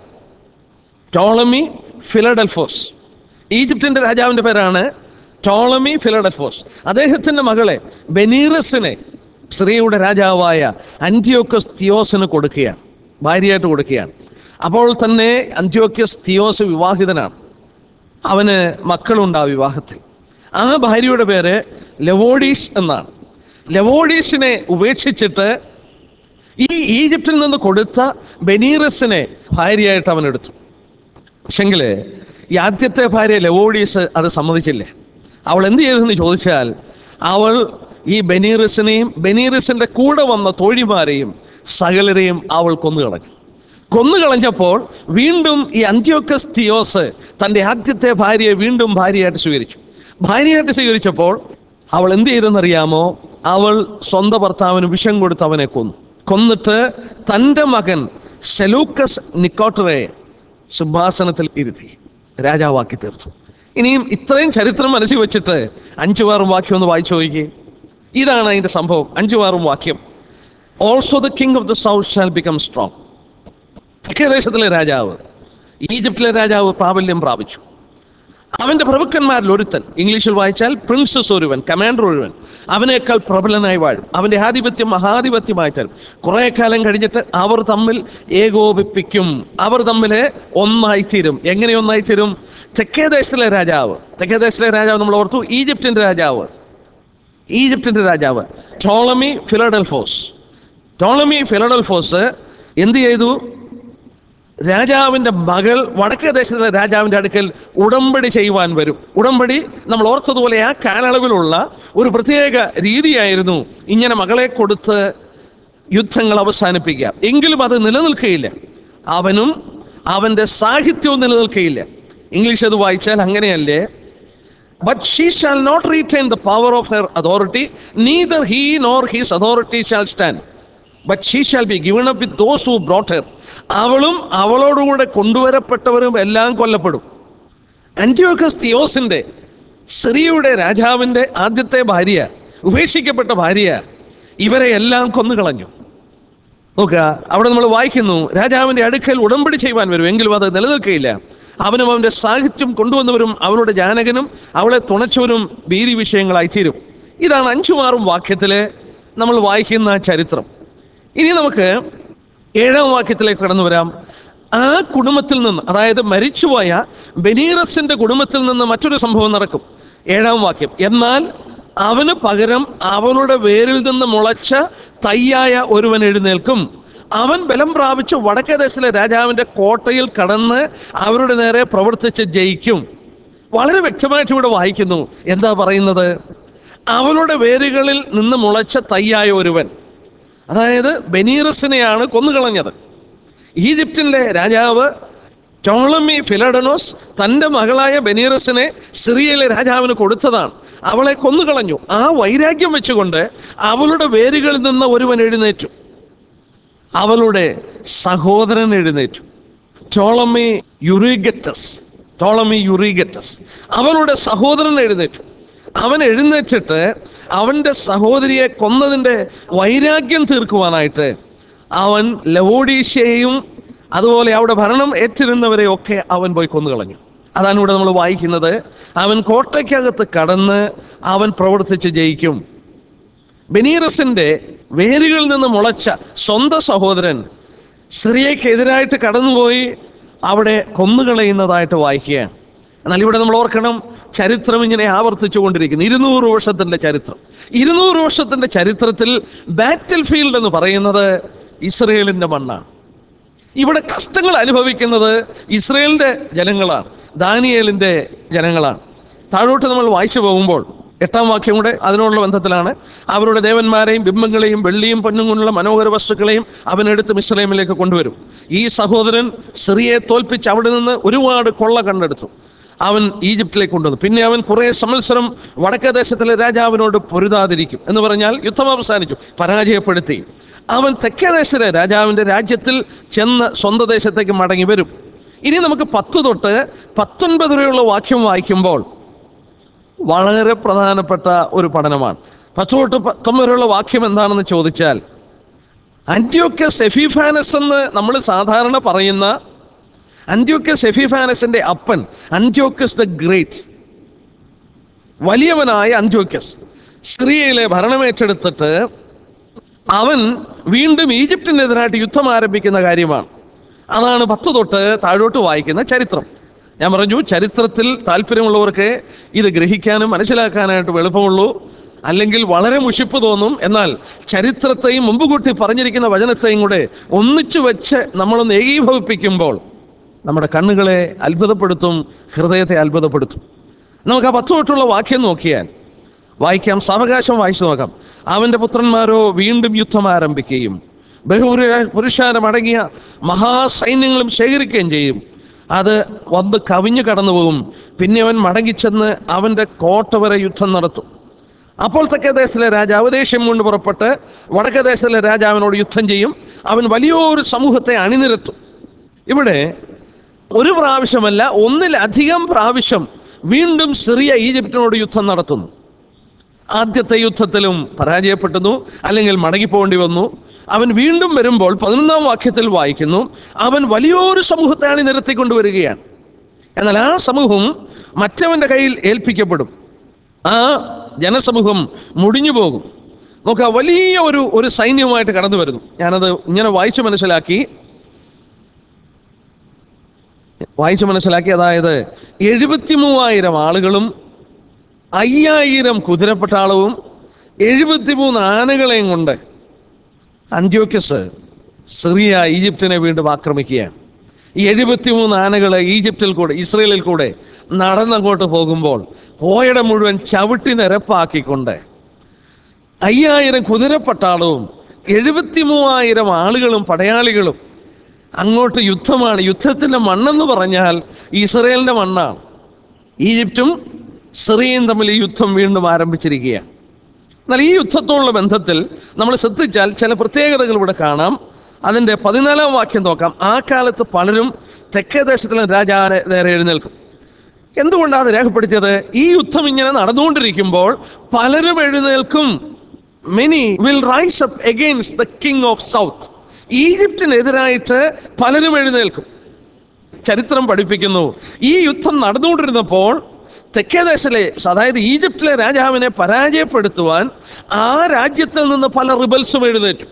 ടോളമി ഫിലഡൽഫോസ് ഈജിപ്തിന്റെ രാജാവിന്റെ പേരാണ് ടോളമി ഫിലഡൽഫോസ് അദ്ദേഹത്തിന്റെ മകളെ ബനീറസിനെ സിറിയയുടെ രാജാവായ അന്ത്യോക്കസ് തിയോസിന് കൊടുക്കുകയാണ് ഭാര്യയായിട്ട് കൊടുക്കുകയാണ് അപ്പോൾ തന്നെ അന്ത്യോക്യസ് തിയോസ് വിവാഹിതനാണ് അവന് മക്കളുണ്ട് ആ വിവാഹത്തിൽ ആ ഭാര്യയുടെ പേര് ലെവോഡീസ് എന്നാണ് ലെവോഡീസിനെ ഉപേക്ഷിച്ചിട്ട് ഈ ഈജിപ്തിൽ നിന്ന് കൊടുത്ത ബനീറസിനെ ഭാര്യയായിട്ട് അവൻ എടുത്തു പക്ഷെങ്കിൽ ഈ ആദ്യത്തെ ഭാര്യ ലെവോഡീസ് അത് സമ്മതിച്ചില്ലേ അവൾ എന്ത് ചെയ്തെന്ന് ചോദിച്ചാൽ അവൾ ഈ ബനീറസിനെയും ബനീറസിന്റെ കൂടെ വന്ന തോഴിമാരെയും സകലരെയും അവൾ കൊന്നുകളഞ്ഞു കൊന്നുകളഞ്ഞപ്പോൾ വീണ്ടും ഈ അന്ത്യോക്കസ് തിയോസ് തൻ്റെ ആദ്യത്തെ ഭാര്യയെ വീണ്ടും ഭാര്യയായിട്ട് സ്വീകരിച്ചു ഭാര്യയായിട്ട് സ്വീകരിച്ചപ്പോൾ അവൾ എന്ത് ചെയ്തെന്നറിയാമോ അവൾ സ്വന്തം ഭർത്താവിന് വിഷം കൊടുത്ത് അവനെ കൊന്നു കൊന്നിട്ട് തൻ്റെ മകൻ സെലൂക്കസ് നിക്കോട്ടറെ സിംഹാസനത്തിൽ ഇരുത്തി രാജാവാക്കി തീർത്തു ഇനിയും ഇത്രയും ചരിത്രം മനസ്സിൽ വെച്ചിട്ട് അഞ്ചു വാറും വാക്യം ഒന്ന് വായിച്ചു നോക്കിയേ ഇതാണ് അതിൻ്റെ സംഭവം അഞ്ചു വാറും വാക്യം also the king of the south shall become strong തെക്കേദേശത്തിലെ രാജാവ് ഈജിപ്തിലെ രാജാവ് പ്രാബല്യം പ്രാപിച്ചു അവന്റെ പ്രഭുക്കന്മാരിൽ ഒരുത്തൻ ഇംഗ്ലീഷിൽ വായിച്ചാൽ പ്രിൻസസ് ഒരുവൻ കമാൻഡർ ഒരുവൻ അവനേക്കാൾ പ്രബലനായി വാഴും അവന്റെ ആധിപത്യം മഹാധിപത്യമായി തരും കുറെ കാലം കഴിഞ്ഞിട്ട് അവർ തമ്മിൽ ഏകോപിപ്പിക്കും അവർ തമ്മിൽ ഒന്നായിത്തീരും എങ്ങനെ ഒന്നായിത്തീരും തെക്കേ ദേശത്തിലെ രാജാവ് തെക്കേ ദേശത്തിലെ രാജാവ് നമ്മൾ ഓർത്തു ഈജിപ്തിന്റെ രാജാവ് ഈജിപ്തിന്റെ രാജാവ് ടോളമി ഫിലഡൽഫോസ് ടോളമി ഫിലഡൽഫോസ് എന്ത് ചെയ്തു രാജാവിൻ്റെ മകൾ വടക്കേ ദേശത്തിലെ രാജാവിൻ്റെ അടുക്കൽ ഉടമ്പടി ചെയ്യുവാൻ വരും ഉടമ്പടി നമ്മൾ ഓർത്തതുപോലെ ആ കാലയളവിലുള്ള ഒരു പ്രത്യേക രീതിയായിരുന്നു ഇങ്ങനെ മകളെ കൊടുത്ത് യുദ്ധങ്ങൾ അവസാനിപ്പിക്കുക എങ്കിലും അത് നിലനിൽക്കുകയില്ല അവനും അവൻ്റെ സാഹിത്യവും നിലനിൽക്കുകയില്ല ഇംഗ്ലീഷ് അത് വായിച്ചാൽ അങ്ങനെയല്ലേ But she shall not retain the power of her authority, neither he nor his authority shall stand. But she shall be given up with those who brought her. അവളും അവളോടുകൂടെ കൊണ്ടുവരപ്പെട്ടവരും എല്ലാം കൊല്ലപ്പെടും അന്ത്യോക്കസ് തിയോസിന്റെ സിറിയയുടെ രാജാവിന്റെ ആദ്യത്തെ ഭാര്യ ഉപേക്ഷിക്കപ്പെട്ട ഭാര്യ ഇവരെ എല്ലാം കൊന്നുകളഞ്ഞു നോക്കുക അവിടെ നമ്മൾ വായിക്കുന്നു രാജാവിന്റെ അടുക്കൽ ഉടമ്പടി ചെയ്യുവാൻ വരും എങ്കിലും അത് നിലനിൽക്കുകയില്ല അവനും അവന്റെ സാഹിത്യം കൊണ്ടുവന്നവരും അവളുടെ ജാനകനും അവളെ തുണച്ചവരും ഭീതി വിഷയങ്ങളായി തീരും ഇതാണ് അഞ്ചും ആറും വാക്യത്തിലെ നമ്മൾ വായിക്കുന്ന ചരിത്രം ഇനി നമുക്ക് ഏഴാം വാക്യത്തിലേക്ക് കടന്നു വരാം ആ കുടുംബത്തിൽ നിന്ന് അതായത് മരിച്ചുപോയ ബനീറസിന്റെ കുടുംബത്തിൽ നിന്ന് മറ്റൊരു സംഭവം നടക്കും ഏഴാം വാക്യം എന്നാൽ അവന് പകരം അവളുടെ വേരിൽ നിന്ന് മുളച്ച തയ്യായ ഒരുവൻ എഴുന്നേൽക്കും അവൻ ബലം പ്രാപിച്ച് വടക്കേ ദേശത്തിലെ രാജാവിന്റെ കോട്ടയിൽ കടന്ന് അവരുടെ നേരെ പ്രവർത്തിച്ച് ജയിക്കും വളരെ വ്യക്തമായിട്ട് ഇവിടെ വായിക്കുന്നു എന്താ പറയുന്നത് അവളുടെ വേരുകളിൽ നിന്ന് മുളച്ച തൈയായ ഒരുവൻ അതായത് ബനീറസിനെയാണ് കൊന്നുകളഞ്ഞത് ഈജിപ്തിലെ രാജാവ് ടോളമി ഫിലഡനോസ് തൻ്റെ മകളായ ബനീറസിനെ സിറിയയിലെ രാജാവിന് കൊടുത്തതാണ് അവളെ കൊന്നുകളഞ്ഞു ആ വൈരാഗ്യം വെച്ചുകൊണ്ട് അവളുടെ വേരുകളിൽ നിന്ന് ഒരുവൻ എഴുന്നേറ്റു അവളുടെ സഹോദരൻ എഴുന്നേറ്റു ടോളമി യുറിഗറ്റസ് ടോളമി യുറിഗറ്റസ് അവളുടെ സഹോദരൻ എഴുന്നേറ്റു അവൻ എഴുന്നേറ്റിട്ട് അവൻ്റെ സഹോദരിയെ കൊന്നതിൻ്റെ വൈരാഗ്യം തീർക്കുവാനായിട്ട് അവൻ ലവോഡീഷ്യയും അതുപോലെ അവിടെ ഭരണം ഏറ്റിരുന്നവരെ ഒക്കെ അവൻ പോയി കൊന്നുകളഞ്ഞു അതാണ് ഇവിടെ നമ്മൾ വായിക്കുന്നത് അവൻ കോട്ടയ്ക്കകത്ത് കടന്ന് അവൻ പ്രവർത്തിച്ച് ജയിക്കും ബനീറസിന്റെ വേരുകളിൽ നിന്ന് മുളച്ച സ്വന്തം സഹോദരൻ സിറിയക്കെതിരായിട്ട് കടന്നുപോയി അവിടെ കൊന്നുകളയുന്നതായിട്ട് വായിക്കുകയാണ് എന്നാൽ ഇവിടെ നമ്മൾ ഓർക്കണം ചരിത്രം ഇങ്ങനെ ആവർത്തിച്ചു കൊണ്ടിരിക്കുന്നു ഇരുന്നൂറ് വർഷത്തിന്റെ ചരിത്രം ഇരുന്നൂറ് വർഷത്തിന്റെ ചരിത്രത്തിൽ ബാറ്റിൽ ഫീൽഡ് എന്ന് പറയുന്നത് ഇസ്രയേലിന്റെ മണ്ണാണ് ഇവിടെ കഷ്ടങ്ങൾ അനുഭവിക്കുന്നത് ഇസ്രയേലിന്റെ ജനങ്ങളാണ് ദാനിയേലിന്റെ ജനങ്ങളാണ് താഴോട്ട് നമ്മൾ വായിച്ചു പോകുമ്പോൾ എട്ടാം വാക്യം കൂടെ അതിനോടുള്ള ബന്ധത്തിലാണ് അവരുടെ ദേവന്മാരെയും ബിംബങ്ങളെയും വെള്ളിയും പൊന്നും കൊണ്ടുള്ള മനോഹര വസ്തുക്കളെയും അവനെടുത്ത് മിസ്രൈമിലേക്ക് കൊണ്ടുവരും ഈ സഹോദരൻ സിറിയെ തോൽപ്പിച്ച് അവിടെ നിന്ന് ഒരുപാട് കൊള്ള കണ്ടെടുത്തു അവൻ ഈജിപ്തിലേക്ക് കൊണ്ടുവന്നു പിന്നെ അവൻ കുറേ സംവത്സരം വടക്കേ ദേശത്തിലെ രാജാവിനോട് പൊരുതാതിരിക്കും എന്ന് പറഞ്ഞാൽ യുദ്ധം അവസാനിച്ചു പരാജയപ്പെടുത്തി അവൻ തെക്കേ ദേശത്തിലെ രാജാവിൻ്റെ രാജ്യത്തിൽ ചെന്ന് സ്വന്തം ദേശത്തേക്ക് മടങ്ങി വരും ഇനി നമുക്ക് പത്ത് തൊട്ട് പത്തൊൻപത് വരെയുള്ള വാക്യം വായിക്കുമ്പോൾ വളരെ പ്രധാനപ്പെട്ട ഒരു പഠനമാണ് പത്ത് തൊട്ട് പത്തൊമ്പത് വരെയുള്ള വാക്യം എന്താണെന്ന് ചോദിച്ചാൽ അന്ത്യോക്കസ് എഫിഫാനസ് എന്ന് നമ്മൾ സാധാരണ പറയുന്ന അന്ത്യോക്കസ് എഫിഫാനസിന്റെ അപ്പൻ അന്ത്യോക്കസ് ദ ഗ്രേറ്റ് വലിയവനായ അന്ത്യോക്കസ് സിറിയയിലെ ഭരണമേറ്റെടുത്തിട്ട് അവൻ വീണ്ടും ഈജിപ്തിനെതിരായിട്ട് യുദ്ധം ആരംഭിക്കുന്ന കാര്യമാണ് അതാണ് പത്ത് തൊട്ട് താഴോട്ട് വായിക്കുന്ന ചരിത്രം ഞാൻ പറഞ്ഞു ചരിത്രത്തിൽ താല്പര്യമുള്ളവർക്ക് ഇത് ഗ്രഹിക്കാനും മനസ്സിലാക്കാനായിട്ട് എളുപ്പമുള്ളൂ അല്ലെങ്കിൽ വളരെ മുഷിപ്പ് തോന്നും എന്നാൽ ചരിത്രത്തെയും മുമ്പ് കൂട്ടി പറഞ്ഞിരിക്കുന്ന വചനത്തെയും കൂടെ ഒന്നിച്ചു വെച്ച് നമ്മളൊന്ന് ഏകീഭവിപ്പിക്കുമ്പോൾ നമ്മുടെ കണ്ണുകളെ അത്ഭുതപ്പെടുത്തും ഹൃദയത്തെ അത്ഭുതപ്പെടുത്തും നമുക്ക് ആ പത്ത് തൊട്ടുള്ള വാക്യം നോക്കിയാൽ വായിക്കാം സാവകാശം വായിച്ചു നോക്കാം അവന്റെ പുത്രന്മാരോ വീണ്ടും യുദ്ധം ആരംഭിക്കുകയും ബഹുപുര പുരുഷാരം അടങ്ങിയ മഹാസൈന്യങ്ങളും ശേഖരിക്കുകയും ചെയ്യും അത് വന്ന് കവിഞ്ഞു കടന്നു പോകും പിന്നെ അവൻ മടങ്ങിച്ചെന്ന് അവന്റെ കോട്ട വരെ യുദ്ധം നടത്തും അപ്പോൾ തെക്കേ ദേശത്തിലെ രാജാവ് ദേഷ്യം കൊണ്ട് പുറപ്പെട്ട് വടക്കേ ദേശത്തിലെ രാജാവിനോട് യുദ്ധം ചെയ്യും അവൻ വലിയൊരു സമൂഹത്തെ അണിനിരത്തും ഇവിടെ ഒരു പ്രാവശ്യമല്ല ഒന്നിലധികം പ്രാവശ്യം വീണ്ടും സിറിയ ഈജിപ്തിനോട് യുദ്ധം നടത്തുന്നു ആദ്യത്തെ യുദ്ധത്തിലും പരാജയപ്പെട്ടുന്നു അല്ലെങ്കിൽ മടങ്ങിപ്പോകേണ്ടി വന്നു അവൻ വീണ്ടും വരുമ്പോൾ പതിനൊന്നാം വാക്യത്തിൽ വായിക്കുന്നു അവൻ വലിയൊരു സമൂഹത്തെ അണിനിരത്തിക്കൊണ്ടുവരികയാണ് എന്നാൽ ആ സമൂഹം മറ്റവന്റെ കയ്യിൽ ഏൽപ്പിക്കപ്പെടും ആ ജനസമൂഹം മുടിഞ്ഞു പോകും നോക്കുക വലിയ ഒരു ഒരു സൈന്യവുമായിട്ട് കടന്നു വരുന്നു ഞാനത് ഇങ്ങനെ വായിച്ചു മനസ്സിലാക്കി വായിച്ചു മനസ്സിലാക്കി അതായത് എഴുപത്തി മൂവായിരം ആളുകളും അയ്യായിരം കുതിരപ്പട്ടാളവും എഴുപത്തിമൂന്ന് ആനകളെയും കൊണ്ട് അന്ത്യോക്യസ് സിറിയ ഈജിപ്തിനെ വീണ്ടും ആക്രമിക്കുകയാണ് ഈ എഴുപത്തിമൂന്ന് ആനകൾ ഈജിപ്തിൽ കൂടെ ഇസ്രയേലിൽ കൂടെ നടന്നങ്ങോട്ട് പോകുമ്പോൾ പോയിടം മുഴുവൻ ചവിട്ടി നിരപ്പാക്കിക്കൊണ്ട് അയ്യായിരം കുതിരപ്പട്ടാളവും എഴുപത്തി മൂവായിരം ആളുകളും പടയാളികളും അങ്ങോട്ട് യുദ്ധമാണ് യുദ്ധത്തിൻ്റെ മണ്ണെന്ന് പറഞ്ഞാൽ ഇസ്രയേലിൻ്റെ മണ്ണാണ് ഈജിപ്തും സിറിയയും തമ്മിൽ ഈ യുദ്ധം വീണ്ടും ആരംഭിച്ചിരിക്കുകയാണ് എന്നാൽ ഈ യുദ്ധത്തോടുള്ള ബന്ധത്തിൽ നമ്മൾ ശ്രദ്ധിച്ചാൽ ചില പ്രത്യേകതകൾ ഇവിടെ കാണാം അതിൻ്റെ പതിനാലാം വാക്യം നോക്കാം ആ കാലത്ത് പലരും തെക്കേ ദേശത്തിലെ രാജാവിനെ നേരെ എഴുന്നേൽക്കും എന്തുകൊണ്ടാണ് അത് രേഖപ്പെടുത്തിയത് ഈ യുദ്ധം ഇങ്ങനെ നടന്നുകൊണ്ടിരിക്കുമ്പോൾ പലരും എഴുന്നേൽക്കും many will rise up against the king of south ഈജിപ്തിനെതിരായിട്ട് പലരും എഴുന്നേൽക്കും ചരിത്രം പഠിപ്പിക്കുന്നു ഈ യുദ്ധം നടന്നുകൊണ്ടിരുന്നപ്പോൾ തെക്കേ ദേശത്തിലെ അതായത് ഈജിപ്തിലെ രാജാവിനെ പരാജയപ്പെടുത്തുവാൻ ആ രാജ്യത്തിൽ നിന്ന് പല റിബൽസും എഴുന്നേറ്റു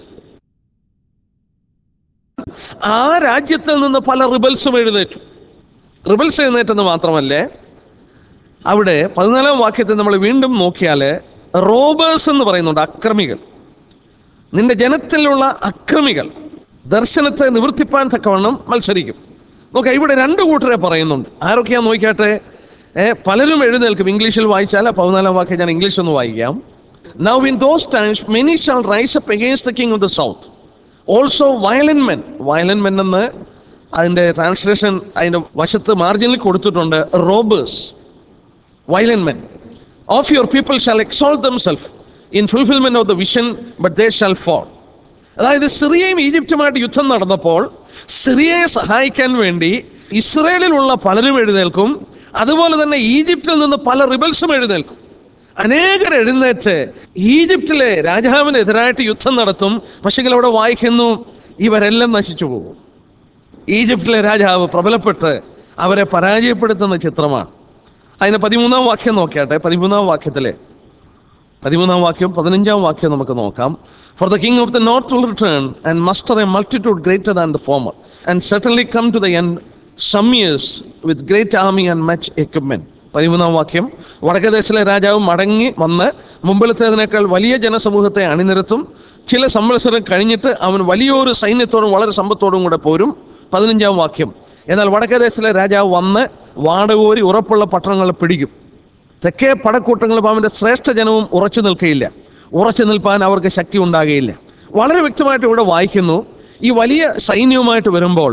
ആ രാജ്യത്തിൽ നിന്ന് പല റിബൽസും എഴുന്നേറ്റു റിബൽസ് എഴുന്നേറ്റെന്ന് മാത്രമല്ലേ അവിടെ പതിനാലാം വാക്യത്തിൽ നമ്മൾ വീണ്ടും നോക്കിയാൽ റോബേഴ്സ് എന്ന് പറയുന്നുണ്ട് അക്രമികൾ നിന്റെ ജനത്തിലുള്ള അക്രമികൾ ദർശനത്തെ നിവർത്തിപ്പാൻ തക്കവണ്ണം മത്സരിക്കും നോക്കാം ഇവിടെ രണ്ട് കൂട്ടരെ പറയുന്നുണ്ട് ആരൊക്കെയാ നോക്കിയാട്ടെ ഏ, പലരും എഴുന്നേൽക്കും ഇംഗ്ലീഷിൽ വായിച്ചാൽ ആ പതിനാലാം വാക്യം ഞാൻ ഇംഗ്ലീഷ് ഒന്ന് വായിക്കാം now in those times many shall rise up against the king of the south also violent men violent men എന്ന് അതിൻ്റെ ട്രാൻസ്ലേഷൻ അതിൻ്റെ വശത്ത് മാർജിനിൽ കൊടുത്തിട്ടുണ്ട് robbers violent men of your people shall exalt themselves in fulfillment of the vision but they shall fall അതായത് സിറിയയും ഈജിപ്തുമായിട്ട് യുദ്ധം നടന്നപ്പോൾ സിറിയയെ സഹായിക്കാൻ വേണ്ടി ഇസ്രയേലിലുള്ള പലരും എഴുന്നേൽക്കും അതുപോലെ തന്നെ ഈജിപ്തിൽ നിന്ന് പല റിബൽസും എഴുന്നേൽക്കും അനേകർ എഴുന്നേറ്റ് ഈജിപ്തിലെ രാജാവിനെതിരായിട്ട് യുദ്ധം നടത്തും പക്ഷെങ്കിൽ അവിടെ വായിക്കുന്നു ഇവരെല്ലാം നശിച്ചു പോകും ഈജിപ്തിലെ രാജാവ് പ്രബലപ്പെട്ട് അവരെ പരാജയപ്പെടുത്തുന്ന ചിത്രമാണ് അതിന് പതിമൂന്നാം വാക്യം നോക്കിയാട്ടെ പതിമൂന്നാം വാക്യത്തിലെ പതിമൂന്നാം വാക്യം പതിനഞ്ചാം വാക്യം നമുക്ക് നോക്കാം for the king of the north will return and muster a multitude greater than the former and certainly come to the end some years with great army and much equipment പതിമൂന്നാം വാക്യം വടക്കദേശിലെ രാജാവ് മടങ്ങി വന്ന് മുമ്പിലത്തേതിനേക്കാൾ വലിയ ജനസമൂഹത്തെ അണിനിരത്തും ചില സംവത്സരം കഴിഞ്ഞിട്ട് അവൻ വലിയൊരു സൈന്യത്തോടും വളരെ സമ്പത്തോടും കൂടെ പോരും പതിനഞ്ചാം വാക്യം എന്നാൽ വടക്കദേശിലെ രാജാവ് വന്ന് വാടകോരി ഉറപ്പുള്ള പട്ടണങ്ങളെ പിടിക്കും തെക്കേ പടക്കൂട്ടങ്ങളും അവൻ്റെ ശ്രേഷ്ഠ ജനവും ഉറച്ചു നിൽക്കുകയില്ല ഉറച്ചു നിൽപ്പാൻ അവർക്ക് ശക്തി ഉണ്ടാകുകയില്ല വളരെ വ്യക്തമായിട്ട് ഇവിടെ വായിക്കുന്നു ഈ വലിയ സൈന്യവുമായിട്ട് വരുമ്പോൾ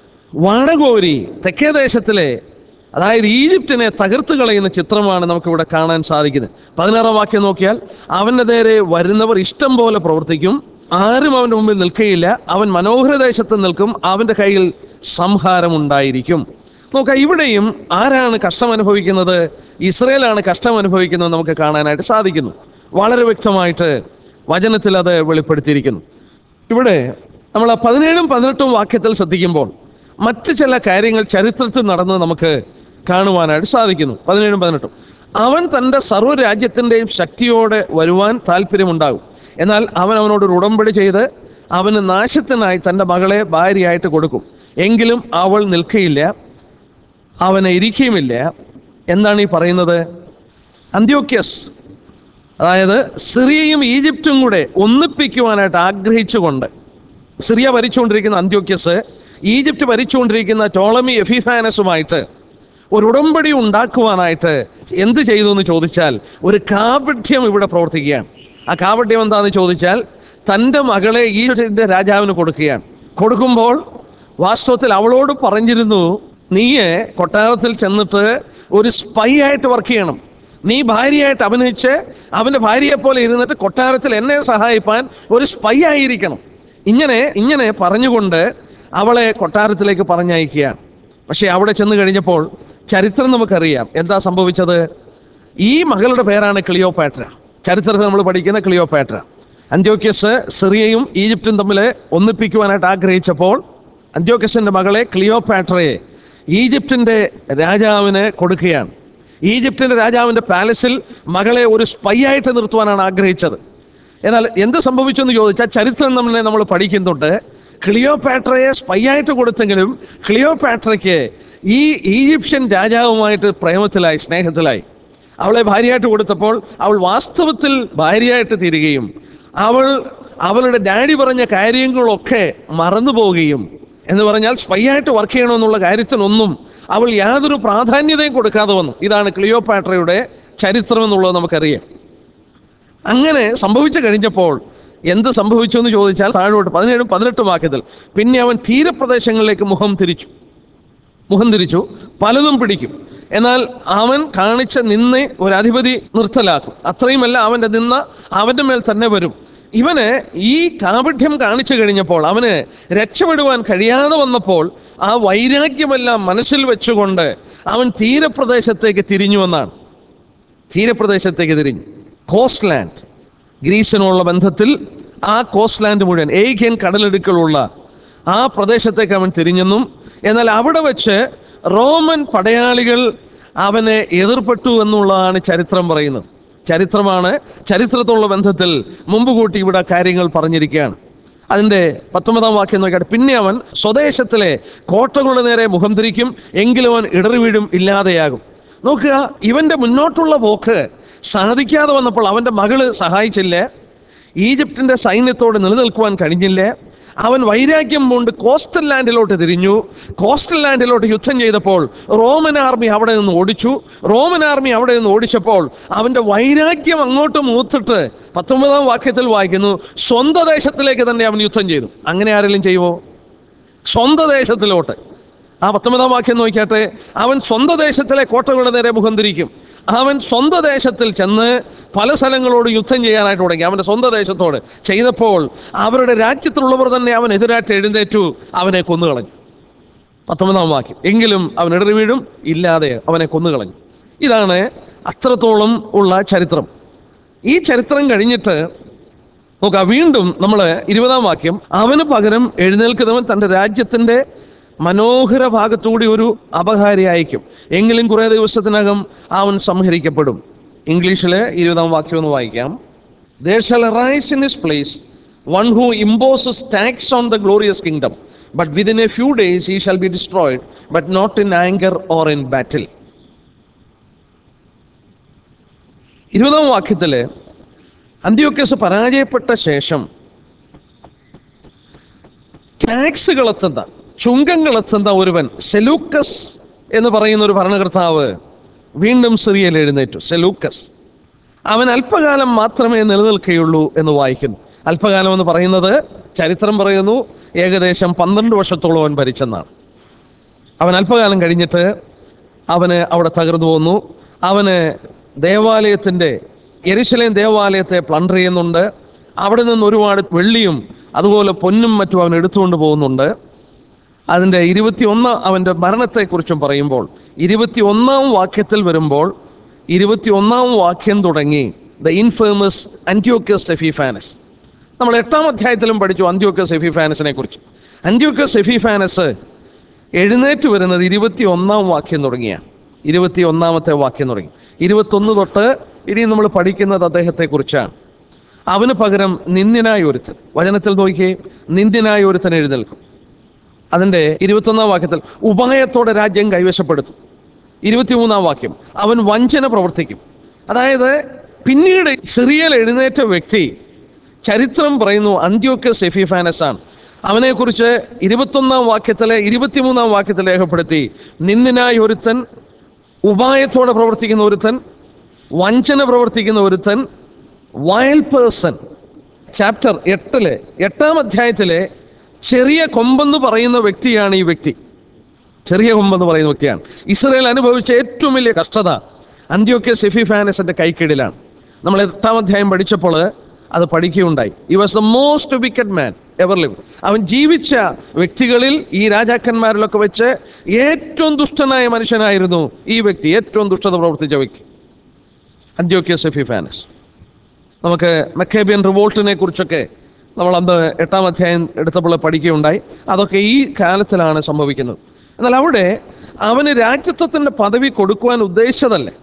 വാടകോരി തെക്കേ ദേശത്തിലെ അതായത് ഈജിപ്തിനെ തകർത്ത് കളയുന്ന ചിത്രമാണ് നമുക്കിവിടെ കാണാൻ സാധിക്കുന്നത് പതിനാറാം വാക്യം നോക്കിയാൽ അവൻ്റെ നേരെ വരുന്നവർ ഇഷ്ടം പോലെ പ്രവർത്തിക്കും ആരും അവൻ്റെ മുമ്പിൽ നിൽക്കുകയില്ല അവൻ മനോഹര ദേശത്ത് നിൽക്കും അവൻ്റെ കയ്യിൽ സംഹാരമുണ്ടായിരിക്കും നോക്കാം ഇവിടെയും ആരാണ് കഷ്ടം അനുഭവിക്കുന്നത് ഇസ്രയേലാണ് കഷ്ടം അനുഭവിക്കുന്നത് നമുക്ക് കാണാനായിട്ട് സാധിക്കുന്നു വളരെ വ്യക്തമായിട്ട് വചനത്തിൽ അത് വെളിപ്പെടുത്തിയിരിക്കുന്നു ഇവിടെ നമ്മൾ ആ പതിനേഴും പതിനെട്ടും വാക്യത്തിൽ ശ്രദ്ധിക്കുമ്പോൾ മറ്റ് ചില കാര്യങ്ങൾ ചരിത്രത്തിൽ നടന്ന് നമുക്ക് കാണുവാനായിട്ട് സാധിക്കുന്നു പതിനേഴും പതിനെട്ടും അവൻ തൻ്റെ സർവ്വരാജ്യത്തിൻ്റെയും ശക്തിയോടെ വരുവാൻ താല്പര്യമുണ്ടാകും എന്നാൽ അവൻ അവനോട് ഒരു ഉടമ്പടി ചെയ്ത് അവന് നാശത്തിനായി തൻ്റെ മകളെ ഭാര്യയായിട്ട് കൊടുക്കും എങ്കിലും അവൾ നിൽക്കയില്ല അവനെ ഇരിക്കുകയുമില്ല എന്താണ് ഈ പറയുന്നത് അന്ത്യോക്യസ് അതായത് സിറിയയും ഈജിപ്തും കൂടെ ഒന്നിപ്പിക്കുവാനായിട്ട് ആഗ്രഹിച്ചുകൊണ്ട് സിറിയ ഭരിച്ചുകൊണ്ടിരിക്കുന്ന അന്ത്യോക്യസ് ഈജിപ്റ്റ് ഭരിച്ചുകൊണ്ടിരിക്കുന്ന ടോളമി എഫിഫാനസുമായിട്ട് ഒരു ഉടമ്പടി ഉണ്ടാക്കുവാനായിട്ട് എന്ത് ചെയ്തു എന്ന് ചോദിച്ചാൽ ഒരു കാപഠ്യം ഇവിടെ പ്രവർത്തിക്കുകയാണ് ആ കാപഠ്യം എന്താണെന്ന് ചോദിച്ചാൽ തൻ്റെ മകളെ ഈജിപ്തിൻ്റെ രാജാവിന് കൊടുക്കുകയാണ് കൊടുക്കുമ്പോൾ വാസ്തവത്തിൽ അവളോട് പറഞ്ഞിരുന്നു നീയെ കൊട്ടാരത്തിൽ ചെന്നിട്ട് ഒരു സ്പൈ ആയിട്ട് വർക്ക് ചെയ്യണം നീ ഭാര്യയായിട്ട് അഭിനയിച്ച് അവൻ്റെ ഭാര്യയെ പോലെ ഇരുന്നിട്ട് കൊട്ടാരത്തിൽ എന്നെ സഹായിപ്പാൻ ഒരു സ്പൈ ആയിരിക്കണം ഇങ്ങനെ ഇങ്ങനെ പറഞ്ഞുകൊണ്ട് അവളെ കൊട്ടാരത്തിലേക്ക് പറഞ്ഞയക്കുകയാണ് പക്ഷേ അവിടെ ചെന്ന് കഴിഞ്ഞപ്പോൾ ചരിത്രം നമുക്കറിയാം എന്താ സംഭവിച്ചത് ഈ മകളുടെ പേരാണ് ക്ലിയോപാട്ര ചരിത്രത്തിൽ നമ്മൾ പഠിക്കുന്ന ക്ലിയോപാട്ര അന്ത്യോക്യസ് സിറിയയും ഈജിപ്തും തമ്മിൽ ഒന്നിപ്പിക്കുവാനായിട്ട് ആഗ്രഹിച്ചപ്പോൾ അന്ത്യോക്യസിന്റെ മകളെ ക്ലിയോപാട്രയെ ഈജിപ്തിന്റെ രാജാവിന് കൊടുക്കുകയാണ് ഈജിപ്തിന്റെ രാജാവിന്റെ പാലസിൽ മകളെ ഒരു സ്പൈ ആയിട്ട് നിർത്തുവാനാണ് ആഗ്രഹിച്ചത് എന്നാൽ എന്ത് സംഭവിച്ചു എന്ന് ചോദിച്ചാൽ ചരിത്രം നമ്മളെ നമ്മൾ പഠിക്കുന്നുണ്ട് ക്ലിയോപാട്രയെ സ്പൈ ആയിട്ട് കൊടുത്തെങ്കിലും ക്ലിയോപാട്രയ്ക്ക് ഈ ഈജിപ്ഷ്യൻ രാജാവുമായിട്ട് പ്രേമത്തിലായി സ്നേഹത്തിലായി അവളെ ഭാര്യയായിട്ട് കൊടുത്തപ്പോൾ അവൾ വാസ്തവത്തിൽ ഭാര്യയായിട്ട് തീരുകയും അവൾ അവളുടെ ഡാഡി പറഞ്ഞ കാര്യങ്ങളൊക്കെ മറന്നു പോവുകയും എന്ന് പറഞ്ഞാൽ സ്പൈ ആയിട്ട് വർക്ക് ചെയ്യണമെന്നുള്ള കാര്യത്തിനൊന്നും അവൾ യാതൊരു പ്രാധാന്യതയും കൊടുക്കാതെ വന്നു ഇതാണ് ക്ലിയോപാട്രയുടെ ചരിത്രം എന്നുള്ളത് നമുക്കറിയാം അങ്ങനെ സംഭവിച്ചു കഴിഞ്ഞപ്പോൾ എന്ത് സംഭവിച്ചു എന്ന് ചോദിച്ചാൽ താഴോട്ട് പതിനേഴും പതിനെട്ടും വാക്യത്തിൽ പിന്നെ അവൻ തീരപ്രദേശങ്ങളിലേക്ക് മുഖം തിരിച്ചു മുഖം തിരിച്ചു പലതും പിടിക്കും എന്നാൽ അവൻ കാണിച്ച നിന്നെ ഒരു അധിപതി നിർത്തലാക്കും അത്രയുമല്ല അവൻ്റെ നിന്ന അവൻ്റെ മേൽ തന്നെ വരും ഇവന് ഈ കാപഠ്യം കാണിച്ചു കഴിഞ്ഞപ്പോൾ അവന് രക്ഷപ്പെടുവാൻ കഴിയാതെ വന്നപ്പോൾ ആ വൈരാഗ്യമെല്ലാം മനസ്സിൽ വെച്ചുകൊണ്ട് അവൻ തീരപ്രദേശത്തേക്ക് തിരിഞ്ഞു എന്നാണ് തീരപ്രദേശത്തേക്ക് തിരിഞ്ഞു കോസ്റ്റ് ലാൻഡ് ഗ്രീസിനുള്ള ബന്ധത്തിൽ ആ കോസ്റ്റ് ലാൻഡ് മുഴുവൻ ഏഷ്യൻ കടലിടുക്കളുള്ള ആ പ്രദേശത്തേക്ക് അവൻ തിരിഞ്ഞെന്നും എന്നാൽ അവിടെ വെച്ച് റോമൻ പടയാളികൾ അവനെ എതിർപ്പെട്ടു എന്നുള്ളതാണ് ചരിത്രം പറയുന്നത് ചരിത്രമാണ് ചരിത്രത്തോടുള്ള ബന്ധത്തിൽ മുമ്പ് കൂട്ടി ഇവിടെ കാര്യങ്ങൾ പറഞ്ഞിരിക്കുകയാണ് അതിൻ്റെ പത്തൊമ്പതാം വാക്യം നോക്കിയാൽ പിന്നെ അവൻ സ്വദേശത്തിലെ കോട്ടകളുടെ നേരെ മുഖം തിരിക്കും എങ്കിലും അവൻ ഇടറി വീഴും ഇല്ലാതെയാകും നോക്കുക ഇവന്റെ മുന്നോട്ടുള്ള പോക്ക് സാധിക്കാതെ വന്നപ്പോൾ അവന്റെ മകള് സഹായിച്ചില്ല ഈജിപ്തിന്റെ സൈന്യത്തോട് നിലനിൽക്കുവാൻ കഴിഞ്ഞില്ല അവൻ വൈരാഗ്യം കൊണ്ട് കോസ്റ്റൽ ലാൻഡിലോട്ട് തിരിഞ്ഞു കോസ്റ്റൽ ലാൻഡിലോട്ട് യുദ്ധം ചെയ്തപ്പോൾ റോമൻ ആർമി അവിടെ നിന്ന് ഓടിച്ചു റോമൻ ആർമി അവിടെ നിന്ന് ഓടിച്ചപ്പോൾ അവന്റെ വൈരാഗ്യം അങ്ങോട്ട് മൂത്തിട്ട് പത്തൊമ്പതാം വാക്യത്തിൽ വായിക്കുന്നു സ്വന്തം ദേശത്തിലേക്ക് തന്നെ അവൻ യുദ്ധം ചെയ്തു അങ്ങനെ ആരെങ്കിലും ചെയ്യുമോ സ്വന്തം ദേശത്തിലോട്ട് ആ പത്തൊമ്പതാം വാക്യം നോക്കിയാട്ടെ അവൻ സ്വന്തം ദേശത്തിലെ കോട്ടകളുടെ നേരെ മുഖം തിരിക്കും അവൻ സ്വന്തം ദേശത്തിൽ ചെന്ന് പല സ്ഥലങ്ങളോട് യുദ്ധം ചെയ്യാനായിട്ട് തുടങ്ങി അവൻ്റെ സ്വന്തം ദേശത്തോട് ചെയ്തപ്പോൾ അവരുടെ രാജ്യത്തിലുള്ളവർ തന്നെ അവൻ എതിരായിട്ട് എഴുന്നേറ്റു അവനെ കൊന്നുകളഞ്ഞു പത്തൊമ്പതാം വാക്യം എങ്കിലും അവൻ ഇടറി വീഴും ഇല്ലാതെ അവനെ കൊന്നുകളഞ്ഞു ഇതാണ് അത്രത്തോളം ഉള്ള ചരിത്രം ഈ ചരിത്രം കഴിഞ്ഞിട്ട് നോക്കുക വീണ്ടും നമ്മൾ ഇരുപതാം വാക്യം അവന് പകരം എഴുന്നേൽക്കുന്നവൻ തൻ്റെ രാജ്യത്തിൻ്റെ മനോഹര ഭാഗത്തുകൂടി ഒരു അപഹാരി അയക്കും എങ്കിലും കുറേ ദിവസത്തിനകം അവൻ സംഹരിക്കപ്പെടും ഇംഗ്ലീഷിലെ ഇരുപതാം വാക്യം ഒന്ന് വായിക്കാം There shall arise in his place one who imposes tax on the glorious kingdom, but within a few days he shall be destroyed, but not in anger or in battle. ഇരുപതാം വാക്യത്തില് അന്ത്യോക്യസ് പരാജയപ്പെട്ട ശേഷം ടാക്സുകൾ എത്തുന്ന ചുങ്കങ്ങൾ എത്തുന്ന ഒരുവൻ സെലൂക്കസ് എന്ന് പറയുന്ന ഒരു ഭരണകർത്താവ് വീണ്ടും സിറിയയിൽ എഴുന്നേറ്റു സെലൂക്കസ് അവൻ അല്പകാലം മാത്രമേ നിലനിൽക്കുകയുള്ളൂ എന്ന് വായിക്കുന്നു അല്പകാലം എന്ന് പറയുന്നത് ചരിത്രം പറയുന്നു ഏകദേശം പന്ത്രണ്ട് വർഷത്തോളം അവൻ ഭരിച്ചെന്നാണ് അവൻ അല്പകാലം കഴിഞ്ഞിട്ട് അവന് അവിടെ തകർന്നു പോന്നു അവന് ദേവാലയത്തിൻ്റെ എരിശലേം ദേവാലയത്തെ പ്ലണ്ടർ ചെയ്യുന്നുണ്ട് അവിടെ നിന്ന് ഒരുപാട് വെള്ളിയും അതുപോലെ പൊന്നും മറ്റും അവൻ എടുത്തുകൊണ്ട് പോകുന്നുണ്ട് അതിൻ്റെ ഇരുപത്തിയൊന്ന് അവൻ്റെ മരണത്തെക്കുറിച്ചും പറയുമ്പോൾ ഇരുപത്തിയൊന്നാം വാക്യത്തിൽ വരുമ്പോൾ ഇരുപത്തിയൊന്നാം വാക്യം തുടങ്ങി ദ ഇൻഫേമസ് അന്ത്യോക്കസ് സെഫിഫാനസ് നമ്മൾ എട്ടാം അധ്യായത്തിലും പഠിച്ചു അന്ത്യോക്കസ് സെഫിഫാനസിനെ കുറിച്ച് അന്ത്യോക്കസ് സെഫിഫാനസ് എഴുന്നേറ്റ് വരുന്നത് ഇരുപത്തി ഒന്നാം വാക്യം തുടങ്ങിയാണ് ഇരുപത്തി ഒന്നാമത്തെ വാക്യം തുടങ്ങി ഇരുപത്തൊന്ന് തൊട്ട് ഇനി നമ്മൾ പഠിക്കുന്നത് അദ്ദേഹത്തെക്കുറിച്ചാണ് അവന് പകരം നിന്ദിനായ ഒരുത്തൻ വചനത്തിൽ നോക്കിയേ നിന്ദിനായ ഒരുത്തൻ എഴുന്നേൽക്കും അതിൻ്റെ ഇരുപത്തൊന്നാം വാക്യത്തിൽ ഉപായത്തോടെ രാജ്യം കൈവശപ്പെടുത്തും ഇരുപത്തിമൂന്നാം വാക്യം അവൻ വഞ്ചന പ്രവർത്തിക്കും അതായത് പിന്നീട് സിറിയയിൽ എഴുന്നേറ്റ വ്യക്തി ചരിത്രം പറയുന്നു അന്ത്യോക്യസ് എഫിഫാനസ് ആണ് അവനെക്കുറിച്ച് ഇരുപത്തൊന്നാം വാക്യത്തിലെ ഇരുപത്തിമൂന്നാം വാക്യത്തിൽ രേഖപ്പെടുത്തി നിന്ദിനായ ഒരുത്തൻ ഉപായത്തോടെ പ്രവർത്തിക്കുന്ന ഒരുത്തൻ വഞ്ചന പ്രവർത്തിക്കുന്ന ഒരുത്തൻ വയൽ പേഴ്സൺ ചാപ്റ്റർ എട്ടിലെ എട്ടാം അധ്യായത്തിലെ ചെറിയ കൊമ്പെന്ന് പറയുന്ന വ്യക്തിയാണ് ഈ വ്യക്തി ചെറിയ കൊമ്പെന്ന് പറയുന്ന വ്യക്തിയാണ് ഇസ്രയേൽ അനുഭവിച്ച ഏറ്റവും വലിയ കഷ്ടത അന്ത്യോക്യ സെഫിഫാനസിന്റെ കൈക്കീഴിലാണ് നമ്മൾ എട്ടാം അധ്യായം പഠിച്ചപ്പോൾ അത് പഠിക്കുകയുണ്ടായി ഈ was the most wicked man ever live അവൻ ജീവിച്ച വ്യക്തികളിൽ ഈ രാജാക്കന്മാരിലൊക്കെ വെച്ച് ഏറ്റവും ദുഷ്ടനായ മനുഷ്യനായിരുന്നു ഈ വ്യക്തി ഏറ്റവും ദുഷ്ടത പ്രവർത്തിച്ച വ്യക്തി അന്ത്യോക്യ സെഫിഫാനസ് നമുക്ക് മെക്കേബിയൻ റിവോൾട്ടിനെ കുറിച്ചൊക്കെ നമ്മൾ അന്ന് എട്ടാം അധ്യായം എടുത്തപ്പോൾ പഠിക്കുകയുണ്ടായി അതൊക്കെ ഈ കാലത്തിലാണ് സംഭവിക്കുന്നത് എന്നാൽ അവിടെ അവന് രാജ്യത്വത്തിൻ്റെ പദവി കൊടുക്കുവാൻ ഉദ്ദേശിച്ചതല്ലേ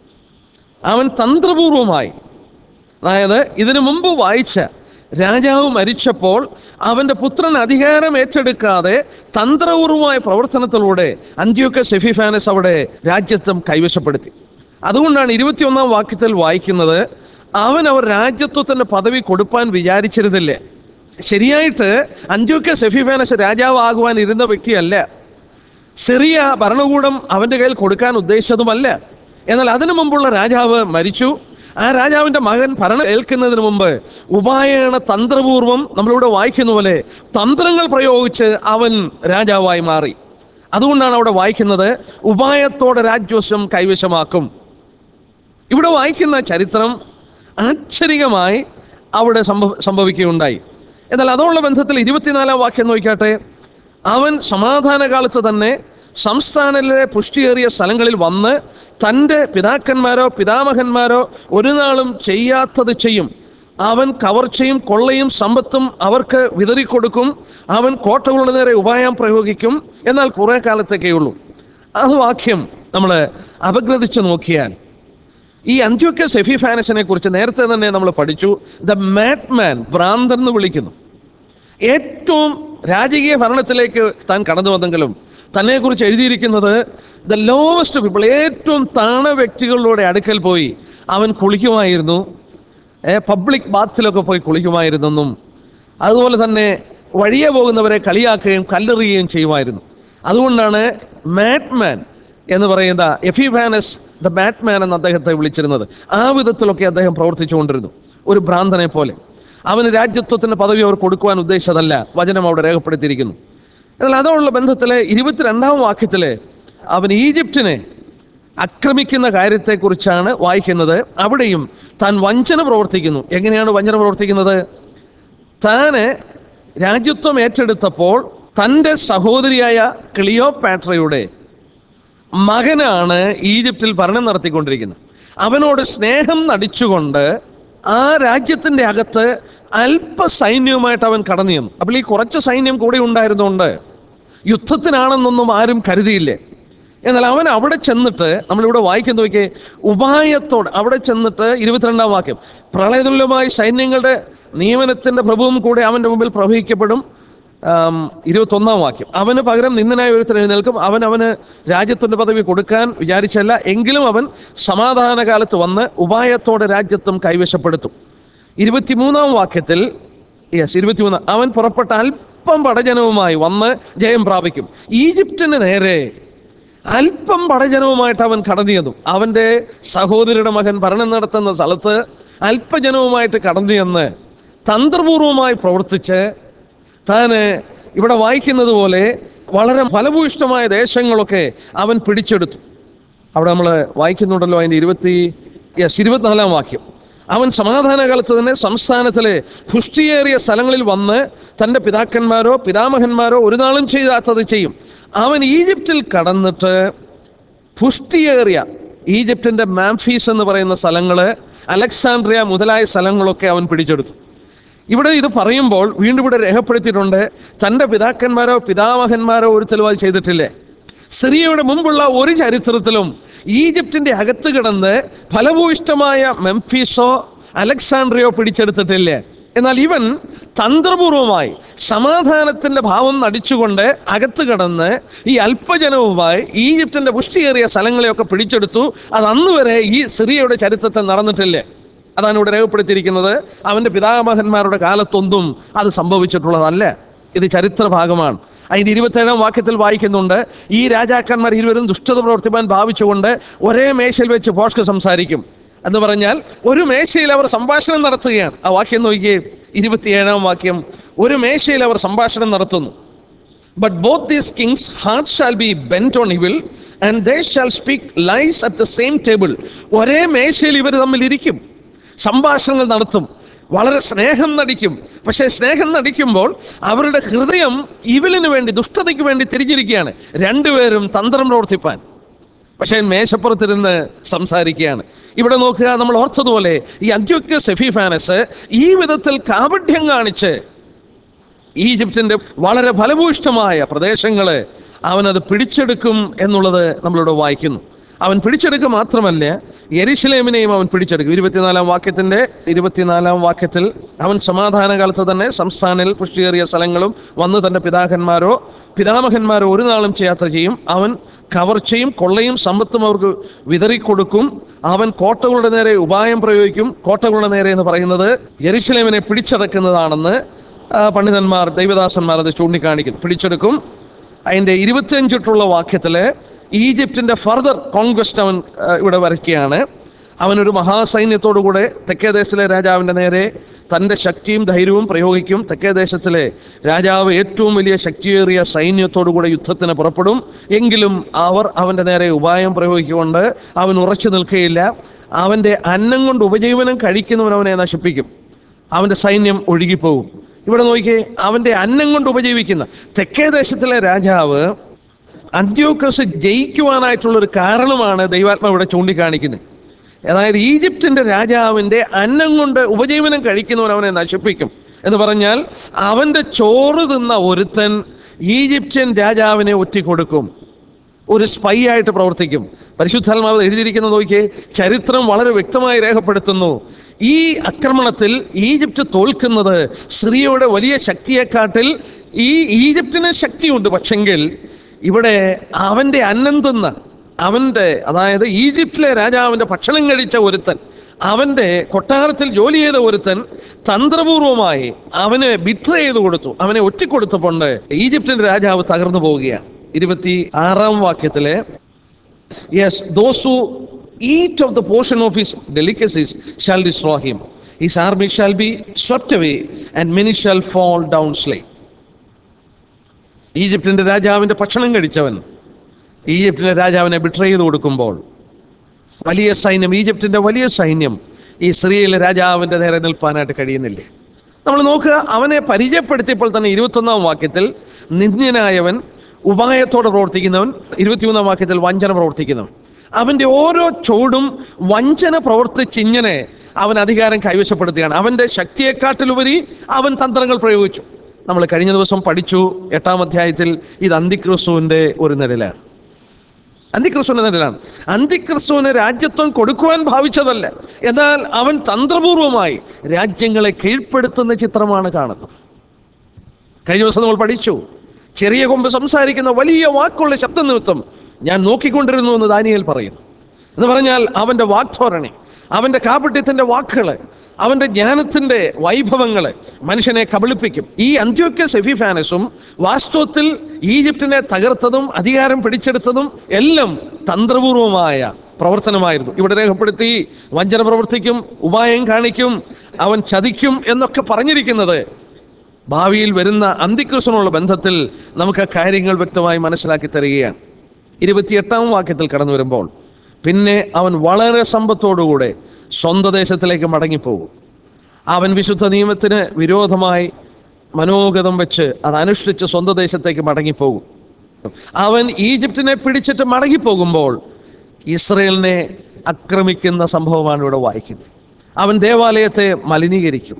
അവൻ തന്ത്രപൂർവമായി അതായത് ഇതിനു മുമ്പ് വായിച്ച രാജാവ് മരിച്ചപ്പോൾ അവൻ്റെ പുത്രൻ അധികാരം ഏറ്റെടുക്കാതെ തന്ത്രപൂർവമായ പ്രവർത്തനത്തിലൂടെ അന്ത്യോക്ക സെഫിഫാനസ് അവിടെ രാജ്യത്വം കൈവശപ്പെടുത്തി അതുകൊണ്ടാണ് ഇരുപത്തിയൊന്നാം വാക്യത്തിൽ വായിക്കുന്നത് അവൻ അവർ രാജ്യത്വത്തിൻ്റെ പദവി കൊടുപ്പാൻ വിചാരിച്ചിരുന്നില്ലേ ശരിയായിട്ട് അന്ത്യോക്ക സെഫിഫാനസ് രാജാവാകുവാൻ ഇരുന്ന വ്യക്തിയല്ല സിറിയ ഭരണകൂടം അവൻ്റെ കയ്യിൽ കൊടുക്കാൻ ഉദ്ദേശിച്ചതുമല്ല എന്നാൽ അതിനു മുമ്പുള്ള രാജാവ് മരിച്ചു ആ രാജാവിൻ്റെ മകൻ ഭരണം ഏൽക്കുന്നതിന് മുമ്പ് ഉപായണ തന്ത്രപൂർവം നമ്മളിവിടെ വായിക്കുന്ന പോലെ തന്ത്രങ്ങൾ പ്രയോഗിച്ച് അവൻ രാജാവായി മാറി അതുകൊണ്ടാണ് അവിടെ വായിക്കുന്നത് ഉപായത്തോടെ രാജ്യവശം കൈവശമാക്കും ഇവിടെ വായിക്കുന്ന ചരിത്രം ആശ്ചര്യമായി അവിടെ സംഭവ സംഭവിക്കുകയുണ്ടായി എന്നാൽ അതുള്ള ബന്ധത്തിൽ ഇരുപത്തിനാലാം വാക്യം നോക്കിയാട്ടെ അവൻ സമാധാന കാലത്ത് തന്നെ സംസ്ഥാനത്തിലെ പുഷ്ടിയേറിയ സ്ഥലങ്ങളിൽ വന്ന് തൻ്റെ പിതാക്കന്മാരോ പിതാമഹന്മാരോ ഒരു നാളും ചെയ്യാത്തത് ചെയ്യും അവൻ കവർച്ചയും കൊള്ളയും സമ്പത്തും അവർക്ക് വിതറിക്കൊടുക്കും അവൻ കോട്ടകളുടെ നേരെ ഉപായം പ്രയോഗിക്കും എന്നാൽ കുറേ കാലത്തേക്കേ ഉള്ളൂ ആ വാക്യം നമ്മൾ അപഗ്രഥിച്ച് നോക്കിയാൽ ഈ അന്ത്യോക്യ സെഫിഫാനസിനെ കുറിച്ച് നേരത്തെ തന്നെ നമ്മൾ പഠിച്ചു ദ മാൻ ഭ്രാന്തൻ എന്ന് വിളിക്കുന്നു ഏറ്റവും രാജകീയ ഭരണത്തിലേക്ക് താൻ കടന്നു വന്നെങ്കിലും തന്നെക്കുറിച്ച് എഴുതിയിരിക്കുന്നത് ദ ലോവസ്റ്റ് പീപ്പിൾ ഏറ്റവും താണ വ്യക്തികളുടെ അടുക്കൽ പോയി അവൻ കുളിക്കുമായിരുന്നു പബ്ലിക് ബാത്തിലൊക്കെ പോയി കുളിക്കുമായിരുന്നെന്നും അതുപോലെ തന്നെ വഴിയെ പോകുന്നവരെ കളിയാക്കുകയും കല്ലെറിയുകയും ചെയ്യുമായിരുന്നു അതുകൊണ്ടാണ് മാറ്റ്മാൻ എന്ന് പറയുന്ന എഫിഫാനസ് ദ ബാറ്റ്മാൻ എന്ന് അദ്ദേഹത്തെ വിളിച്ചിരുന്നത് ആ വിധത്തിലൊക്കെ അദ്ദേഹം പ്രവർത്തിച്ചുകൊണ്ടിരുന്നു ഒരു ഭ്രാന്തനെ പോലെ അവന് രാജ്യത്വത്തിന്റെ പദവി അവർ കൊടുക്കുവാൻ ഉദ്ദേശിച്ചതല്ല വചനം അവിടെ രേഖപ്പെടുത്തിയിരിക്കുന്നു എന്നാൽ അതോടുള്ള ബന്ധത്തിലെ ഇരുപത്തിരണ്ടാം വാക്യത്തില് അവൻ ഈജിപ്തിനെ ആക്രമിക്കുന്ന കാര്യത്തെക്കുറിച്ചാണ് വായിക്കുന്നത് അവിടെയും താൻ വഞ്ചന പ്രവർത്തിക്കുന്നു എങ്ങനെയാണ് വഞ്ചന പ്രവർത്തിക്കുന്നത് താന് രാജ്യത്വം ഏറ്റെടുത്തപ്പോൾ തൻ്റെ സഹോദരിയായ ക്ലിയോപാട്രയുടെ മകനാണ് ഈജിപ്തിൽ ഭരണം നടത്തിക്കൊണ്ടിരിക്കുന്നത് അവനോട് സ്നേഹം നടിച്ചുകൊണ്ട് ആ രാജ്യത്തിന്റെ അകത്ത് അല്പ സൈന്യവുമായിട്ട് അവൻ കടന്നു ചെന്നു അപ്പോൾ ഈ കുറച്ച് സൈന്യം കൂടെ ഉണ്ടായിരുന്നുകൊണ്ട് യുദ്ധത്തിനാണെന്നൊന്നും ആരും കരുതിയില്ലേ എന്നാൽ അവൻ അവിടെ ചെന്നിട്ട് നമ്മളിവിടെ വായിക്കുന്ന നോക്കിയേ ഉപായത്തോട് അവിടെ ചെന്നിട്ട് ഇരുപത്തിരണ്ടാം വാക്യം പ്രളയതുല്യമായ സൈന്യങ്ങളുടെ നിയമനത്തിന്റെ പ്രഭുവും കൂടെ അവന്റെ മുമ്പിൽ പ്രവഹിക്കപ്പെടും ആം, ഇരുപത്തൊന്നാം വാക്യം അവന് പകരം നിന്ദനായ ഒരുത്തൻ എഴുന്നേൽക്കും അവൻ അവന് രാജ്യത്തിന്റെ പദവി കൊടുക്കാൻ വിചാരിച്ചല്ല എങ്കിലും അവൻ സമാധാന കാലത്ത് വന്ന് ഉപായത്തോടെ രാജ്യത്വം കൈവശപ്പെടുത്തും ഇരുപത്തിമൂന്നാം വാക്യത്തിൽ യെസ് ഇരുപത്തിമൂന്നാം അവൻ പുറപ്പെട്ട അല്പം പടജനവുമായി വന്ന് ജയം പ്രാപിക്കും ഈജിപ്തിന് നേരെ അല്പം പടജനവുമായിട്ട് അവൻ കടന്നു ചെന്നു അവൻ്റെ സഹോദരിയുടെ മകൻ ഭരണം നടത്തുന്ന സ്ഥലത്ത് അല്പജനവുമായിട്ട് കടന്നു ചെന്ന് തന്ത്രപൂർവമായി പ്രവർത്തിച്ച് താന് ഇവിടെ വായിക്കുന്നത് പോലെ വളരെ ഫലഭൂയിഷ്ടമായ ദേശങ്ങളൊക്കെ അവൻ പിടിച്ചെടുത്തു അവിടെ നമ്മൾ വായിക്കുന്നുണ്ടല്ലോ അതിൻ്റെ ഇരുപത്തി യെസ് ഇരുപത്തിനാലാം വാക്യം അവൻ സമാധാനകാലത്ത് തന്നെ സംസ്ഥാനത്തിലെ പുഷ്ടിയേറിയ സ്ഥലങ്ങളിൽ വന്ന് തൻ്റെ പിതാക്കന്മാരോ പിതാമഹന്മാരോ ഒരു നാളും ചെയ്താത്തത് ചെയ്യും അവൻ ഈജിപ്തിൽ കടന്നിട്ട് പുഷ്ടിയേറിയ ഈജിപ്തിൻ്റെ മാംഫീസ് എന്ന് പറയുന്ന സ്ഥലങ്ങള് അലക്സാണ്ട്രിയ മുതലായ സ്ഥലങ്ങളൊക്കെ അവൻ പിടിച്ചെടുത്തു ഇവിടെ ഇത് പറയുമ്പോൾ വീണ്ടും ഇവിടെ രേഖപ്പെടുത്തിയിട്ടുണ്ട് തൻ്റെ പിതാക്കന്മാരോ പിതാമഹന്മാരോ ഒരുത്തലും അത് ചെയ്തിട്ടില്ലേ സിറിയയുടെ മുമ്പുള്ള ഒരു ചരിത്രത്തിലും ഈജിപ്തിന്റെ അകത്ത് കിടന്ന് ഫലഭൂയിഷ്ടമായ മെംഫീസോ അലക്സാണ്ട്രിയോ പിടിച്ചെടുത്തിട്ടില്ലേ എന്നാൽ ഇവൻ തന്ത്രപൂർവമായി സമാധാനത്തിന്റെ ഭാവം നടിച്ചുകൊണ്ട് അകത്ത് കിടന്ന് ഈ അല്പജനവുമായി ഈജിപ്തിന്റെ പുഷ്ടിയേറിയ സ്ഥലങ്ങളെയൊക്കെ പിടിച്ചെടുത്തു അത് അന്ന് വരെ ഈ സിറിയയുടെ ചരിത്രത്തിൽ നടന്നിട്ടില്ലേ അതാണ് ഇവിടെ രേഖപ്പെടുത്തിയിരിക്കുന്നത് അവന്റെ പിതാമഹന്മാരുടെ കാലത്തൊന്നും അത് സംഭവിച്ചിട്ടുള്ളതല്ല ഇത് ചരിത്ര ഭാഗമാണ് അതിന്റെ ഇരുപത്തേഴാം വാക്യത്തിൽ വായിക്കുന്നുണ്ട് ഈ രാജാക്കന്മാർ ഇരുവരും ദുഷ്ടത പ്രവർത്തിപ്പാൻ ഭാവിച്ചുകൊണ്ട് ഒരേ മേശയിൽ വെച്ച് പോഷ്ക സംസാരിക്കും എന്ന് പറഞ്ഞാൽ ഒരു മേശയിൽ അവർ സംഭാഷണം നടത്തുകയാണ് ആ വാക്യം നോക്കിയേ ഇരുപത്തിയേഴാം വാക്യം ഒരു മേശയിൽ അവർ സംഭാഷണം നടത്തുന്നു But both these kings' hearts shall be bent on evil, and they shall speak lies at the same table. ഒരേ മേശയിൽ ഇവർ തമ്മിൽ ഇരിക്കും സംഭാഷണങ്ങൾ നടത്തും വളരെ സ്നേഹം നടിക്കും പക്ഷേ സ്നേഹം നടിക്കുമ്പോൾ അവരുടെ ഹൃദയം ഇവലിന് വേണ്ടി ദുഷ്ടതയ്ക്ക് വേണ്ടി തിരിഞ്ഞിരിക്കുകയാണ് രണ്ടുപേരും തന്ത്രം പ്രവർത്തിപ്പാൻ പക്ഷേ മേശപ്പുറത്തിരുന്ന് സംസാരിക്കുകയാണ് ഇവിടെ നോക്കുക നമ്മൾ ഓർത്തതുപോലെ ഈ അന്ത്യോക്യ സെഫിഫാനസ് ഈ വിധത്തിൽ കാപഢ്യം കാണിച്ച് ഈജിപ്തിന്റെ വളരെ ഫലഭൂയിഷ്ടമായ പ്രദേശങ്ങള് അവനത് പിടിച്ചെടുക്കും എന്നുള്ളത് നമ്മളിവിടെ വായിക്കുന്നു അവൻ പിടിച്ചെടുക്കുക മാത്രമല്ല യെരുശലേമിനെയും അവൻ പിടിച്ചെടുക്കും ഇരുപത്തിനാലാം വാക്യത്തിന്റെ ഇരുപത്തിനാലാം വാക്യത്തിൽ അവൻ സമാധാനകാലത്ത് തന്നെ സംസ്ഥാനിൽ പുഷ്ടിയേറിയ സ്ഥലങ്ങളും വന്ന് തന്റെ പിതാക്കന്മാരോ പിതാമഹന്മാരോ ഒരു നാളും ചെയ്യാത്ത ചെയ്യും അവൻ കവർച്ചയും കൊള്ളയും സമ്പത്തും അവർക്ക് വിതറിക്കൊടുക്കും അവൻ കോട്ടകളുടെ നേരെ ഉപായം പ്രയോഗിക്കും കോട്ടകളുടെ നേരെ എന്ന് പറയുന്നത് യെരുശലേമിനെ പിടിച്ചടക്കുന്നതാണെന്ന് ആ, പണ്ഡിതന്മാർ ദൈവദാസന്മാർ അത് ചൂണ്ടിക്കാണിക്കും പിടിച്ചെടുക്കും അതിൻ്റെ ഇരുപത്തിയഞ്ചിട്ടുള്ള വാക്യത്തില് ഈജിപ്തിന്റെ ഫർദർ കോൺക്വസ്റ്റ് അവൻ ആ, ഇവിടെ വരയ്ക്കുകയാണ് അവനൊരു മഹാസൈന്യത്തോടുകൂടെ തെക്കേ ദേശത്തിലെ രാജാവിൻ്റെ നേരെ തൻ്റെ ശക്തിയും ധൈര്യവും പ്രയോഗിക്കും തെക്കേ ദേശത്തിലെ രാജാവ് ഏറ്റവും വലിയ ശക്തിയേറിയ സൈന്യത്തോടുകൂടെ യുദ്ധത്തിന് പുറപ്പെടും എങ്കിലും അവർ അവൻ്റെ നേരെ ഉപായം പ്രയോഗിച്ചുകൊണ്ട് അവൻ ഉറച്ചു നിൽക്കുകയില്ല അവൻ്റെ അന്നം കൊണ്ട് ഉപജീവനം കഴിക്കുന്നവൻ അവനെ നശിപ്പിക്കും അവന്റെ സൈന്യം ഒഴുകിപ്പോകും ഇവിടെ നോക്കിയേ അവന്റെ അന്നം കൊണ്ട് ഉപജീവിക്കുന്ന തെക്കേ ദേശത്തിലെ രാജാവ് അന്ത്യോക്കസ് ജയിക്കുവാനായിട്ടുള്ള ഒരു കാരണമാണ് ദൈവാത്മാവ് ഇവിടെ ചൂണ്ടിക്കാണിക്കുന്നത് അതായത് ഈജിപ്തിന്റെ രാജാവിന്റെ അന്നം കൊണ്ട് ഉപജീവനം കഴിക്കുന്നവൻ അവനെ നശിപ്പിക്കും എന്ന് പറഞ്ഞാൽ അവന്റെ ചോറ് തിന്ന ഒരുത്തൻ ഈജിപ്ഷ്യൻ രാജാവിനെ ഒറ്റിക്കൊടുക്കും ഒരു സ്പൈ ആയിട്ട് പ്രവർത്തിക്കും പരിശുദ്ധാത്മാവ് എഴുതിയിരിക്കുന്നത് നോക്കിയേ ചരിത്രം വളരെ വ്യക്തമായി രേഖപ്പെടുത്തുന്നു ഈ ആക്രമണത്തിൽ ഈജിപ്റ്റ് തോൽക്കുന്നത് സിറിയയുടെ വലിയ ശക്തിയെക്കാട്ടിൽ ഈ ഈജിപ്തിന് ശക്തിയുണ്ട് പക്ഷെങ്കിൽ ഇവിടെ അവന്റെ അന്നം തിന്ന അവന്റെ അതായത് ഈജിപ്തിലെ രാജാവിന്റെ ഭക്ഷണം കഴിച്ച ഒരുത്തൻ അവന്റെ കൊട്ടാരത്തിൽ ജോലി ചെയ്ത ഒരുത്തൻ തന്ത്രപൂർവമായി അവനെ ബിട്ര ചെയ്ത് കൊടുത്തു അവനെ ഒറ്റിക്കൊടുത്തപ്പോണ്ട് ഈജിപ്തിന്റെ രാജാവ് തകർന്നു പോവുകയാണ് ഇരുപത്തി ആറാം വാക്യത്തിലെ Yes, those who eat of the portion of his delicacies shall destroy him. His army shall be swept away, and many shall fall down slain. ഈജിപ്തിന്റെ രാജാവിന്റെ ഭക്ഷണം കഴിച്ചവൻ ഈജിപ്തിന്റെ രാജാവിനെ ബിട്ര ചെയ്ത് കൊടുക്കുമ്പോൾ വലിയ സൈന്യം ഈജിപ്തിന്റെ വലിയ സൈന്യം ഈ സിറിയയിലെ രാജാവിന്റെ നേരെ നിൽപ്പാനായിട്ട് കഴിയുന്നില്ലേ നമ്മൾ നോക്കുക അവനെ പരിചയപ്പെടുത്തിയപ്പോൾ തന്നെ ഇരുപത്തൊന്നാം വാക്യത്തിൽ നിന്ദ്യനായവൻ ഉപായത്തോടെ പ്രവർത്തിക്കുന്നവൻ ഇരുപത്തിമൂന്നാം വാക്യത്തിൽ വഞ്ചന പ്രവർത്തിക്കുന്നവൻ അവന്റെ ഓരോ ചുവടും വഞ്ചന പ്രവർത്തിച്ചിങ്ങനെ അവൻ അധികാരം കൈവശപ്പെടുത്തുകയാണ് അവന്റെ ശക്തിയെക്കാട്ടിലുപരി അവൻ തന്ത്രങ്ങൾ പ്രയോഗിച്ചു നമ്മൾ കഴിഞ്ഞ ദിവസം പഠിച്ചു എട്ടാം അധ്യായത്തിൽ ഇത് അന്തിക്രിസ്തുവിന്റെ ഒരു നിഴലാണ് അന്തിക്രിസ്തുവിന്റെ നിഴലാണ് അന്തിക്രിസ്തുവിന് രാജ്യത്വം കൊടുക്കുവാൻ ഭാവിച്ചതല്ല എന്നാൽ അവൻ തന്ത്രപൂർവമായി രാജ്യങ്ങളെ കീഴ്പ്പെടുത്തുന്ന ചിത്രമാണ് കാണുന്നത് കഴിഞ്ഞ ദിവസം നമ്മൾ പഠിച്ചു ചെറിയ കൊമ്പ് സംസാരിക്കുന്ന വലിയ വാക്കുള്ള ശബ്ദ നിമിത്തം ഞാൻ നോക്കിക്കൊണ്ടിരുന്നു എന്ന് ദാനിയേൽ പറയുന്നു എന്ന് പറഞ്ഞാൽ അവന്റെ വാക്ധോരണി അവന്റെ കാപട്യത്തിന്റെ വാക്കുകള് അവന്റെ ജ്ഞാനത്തിന്റെ വൈഭവങ്ങള് മനുഷ്യനെ കബളിപ്പിക്കും ഈ അന്ത്യോക്യ സെഫിഫാനസും വാസ്തവത്തിൽ ഈജിപ്തിനെ തകർത്തതും അധികാരം പിടിച്ചെടുത്തതും എല്ലാം തന്ത്രപൂർവമായ പ്രവർത്തനമായിരുന്നു ഇവിടെ രേഖപ്പെടുത്തി വഞ്ചന പ്രവർത്തിക്കും ഉപായം കാണിക്കും അവൻ ചതിക്കും എന്നൊക്കെ പറഞ്ഞിരിക്കുന്നത് ഭാവിയിൽ വരുന്ന അന്തിക്രിസ്തുനുള്ള ബന്ധത്തിൽ നമുക്ക് കാര്യങ്ങൾ വ്യക്തമായി മനസ്സിലാക്കി തരികയാണ് ഇരുപത്തിയെട്ടാം വാക്യത്തിൽ കടന്നു വരുമ്പോൾ പിന്നെ അവൻ വളരെ സമ്പത്തോടുകൂടെ സ്വന്തം ദേശത്തിലേക്ക് മടങ്ങിപ്പോകും അവൻ വിശുദ്ധ നിയമത്തിന് വിരോധമായി മനോഗതം വെച്ച് അത് അനുഷ്ഠിച്ച് സ്വന്തം ദേശത്തേക്ക് മടങ്ങിപ്പോകും അവൻ ഈജിപ്തിനെ പിടിച്ചിട്ട് മടങ്ങിപ്പോകുമ്പോൾ ഇസ്രയേലിനെ ആക്രമിക്കുന്ന സംഭവമാണ് ഇവിടെ വായിക്കുന്നത് അവൻ ദേവാലയത്തെ മലിനീകരിക്കും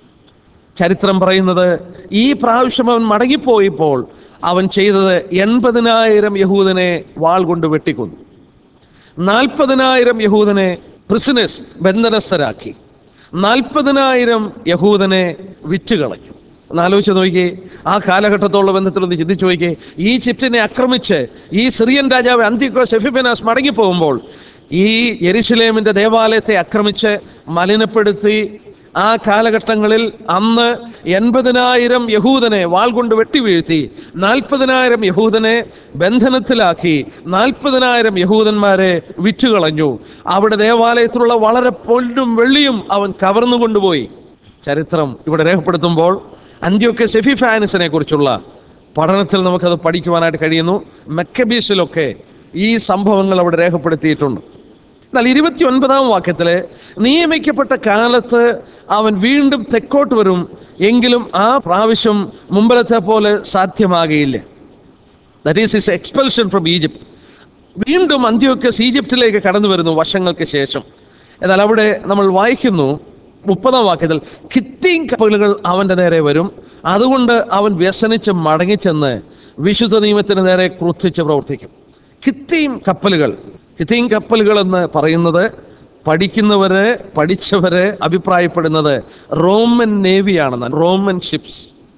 ചരിത്രം പറയുന്നത് ഈ പ്രാവശ്യം അവൻ മടങ്ങിപ്പോയപ്പോൾ അവൻ ചെയ്തത് എൺപതിനായിരം യഹൂദനെ വാൾ കൊണ്ട് വെട്ടിക്കൊന്നു നാൽപ്പതിനായിരം യഹൂദനെ പ്രിസിനസ് ബന്ധനസ്ഥരാക്കി നാൽപ്പതിനായിരം യഹൂദനെ വിറ്റുകളഞ്ഞു ഒന്നാലോചിച്ച് നോക്കിയേ ആ കാലഘട്ടത്തോടുള്ള ബന്ധത്തിൽ ഒന്ന് ചിന്തിച്ചു നോക്കിയേ ഈജിപ്തിനെ ആക്രമിച്ച് ഈ സിറിയൻ രാജാവ് അന്തിക്കോ സെഫിബനാസ് മടങ്ങിപ്പോകുമ്പോൾ ഈ യെരുശലേമിന്റെ ദേവാലയത്തെ ആക്രമിച്ച് മലിനപ്പെടുത്തി ആ കാലഘട്ടങ്ങളിൽ അന്ന് എൺപതിനായിരം യഹൂദനെ വാൾ കൊണ്ട് വെട്ടിവീഴ്ത്തി നാൽപ്പതിനായിരം യഹൂദനെ ബന്ധനത്തിലാക്കി നാൽപ്പതിനായിരം യഹൂദന്മാരെ വിറ്റുകളഞ്ഞു അവിടെ ദേവാലയത്തിലുള്ള വളരെ പൊന്നും വെള്ളിയും അവൻ കവർന്നു കൊണ്ടുപോയി ചരിത്രം ഇവിടെ രേഖപ്പെടുത്തുമ്പോൾ അന്ത്യോക്കെ സെഫിഫാനിസിനെ കുറിച്ചുള്ള പഠനത്തിൽ നമുക്കത് പഠിക്കുവാനായിട്ട് കഴിയുന്നു മെക്കബീസിലൊക്കെ ഈ സംഭവങ്ങൾ അവിടെ രേഖപ്പെടുത്തിയിട്ടുണ്ട് എന്നാൽ ഇരുപത്തി ഒൻപതാം വാക്യത്തില് നിയമിക്കപ്പെട്ട കാലത്ത് അവൻ വീണ്ടും തെക്കോട്ട് വരും എങ്കിലും ആ പ്രാവശ്യം മുമ്പലത്തെ പോലെ സാധ്യമാകയില്ല that is is expulsion from Egypt വീണ്ടും അന്ത്യോക്കസ് ഈജിപ്തിലേക്ക് കടന്നു വരുന്നു വർഷങ്ങൾക്ക് ശേഷം എന്നാൽ അവിടെ നമ്മൾ വായിക്കുന്നു മുപ്പതാം വാക്യത്തിൽ ഖിത്തീം കപ്പലുകൾ അവന്റെ നേരെ വരും അതുകൊണ്ട് അവൻ വ്യസനിച്ച് മടങ്ങിച്ചെന്ന് വിശുദ്ധ നിയമത്തിന് നേരെ ക്രുദ്ധിച്ച് പ്രവർത്തിക്കും ഖിത്തീം കപ്പലുകൾ ഖിത്തീം കപ്പലുകൾ എന്ന് പറയുന്നത് പഠിക്കുന്നവര് പഠിച്ചവര് അഭിപ്രായപ്പെടുന്നത് റോമൻ നേവിയാണെന്ന് റോമൻ ഷിപ്സ്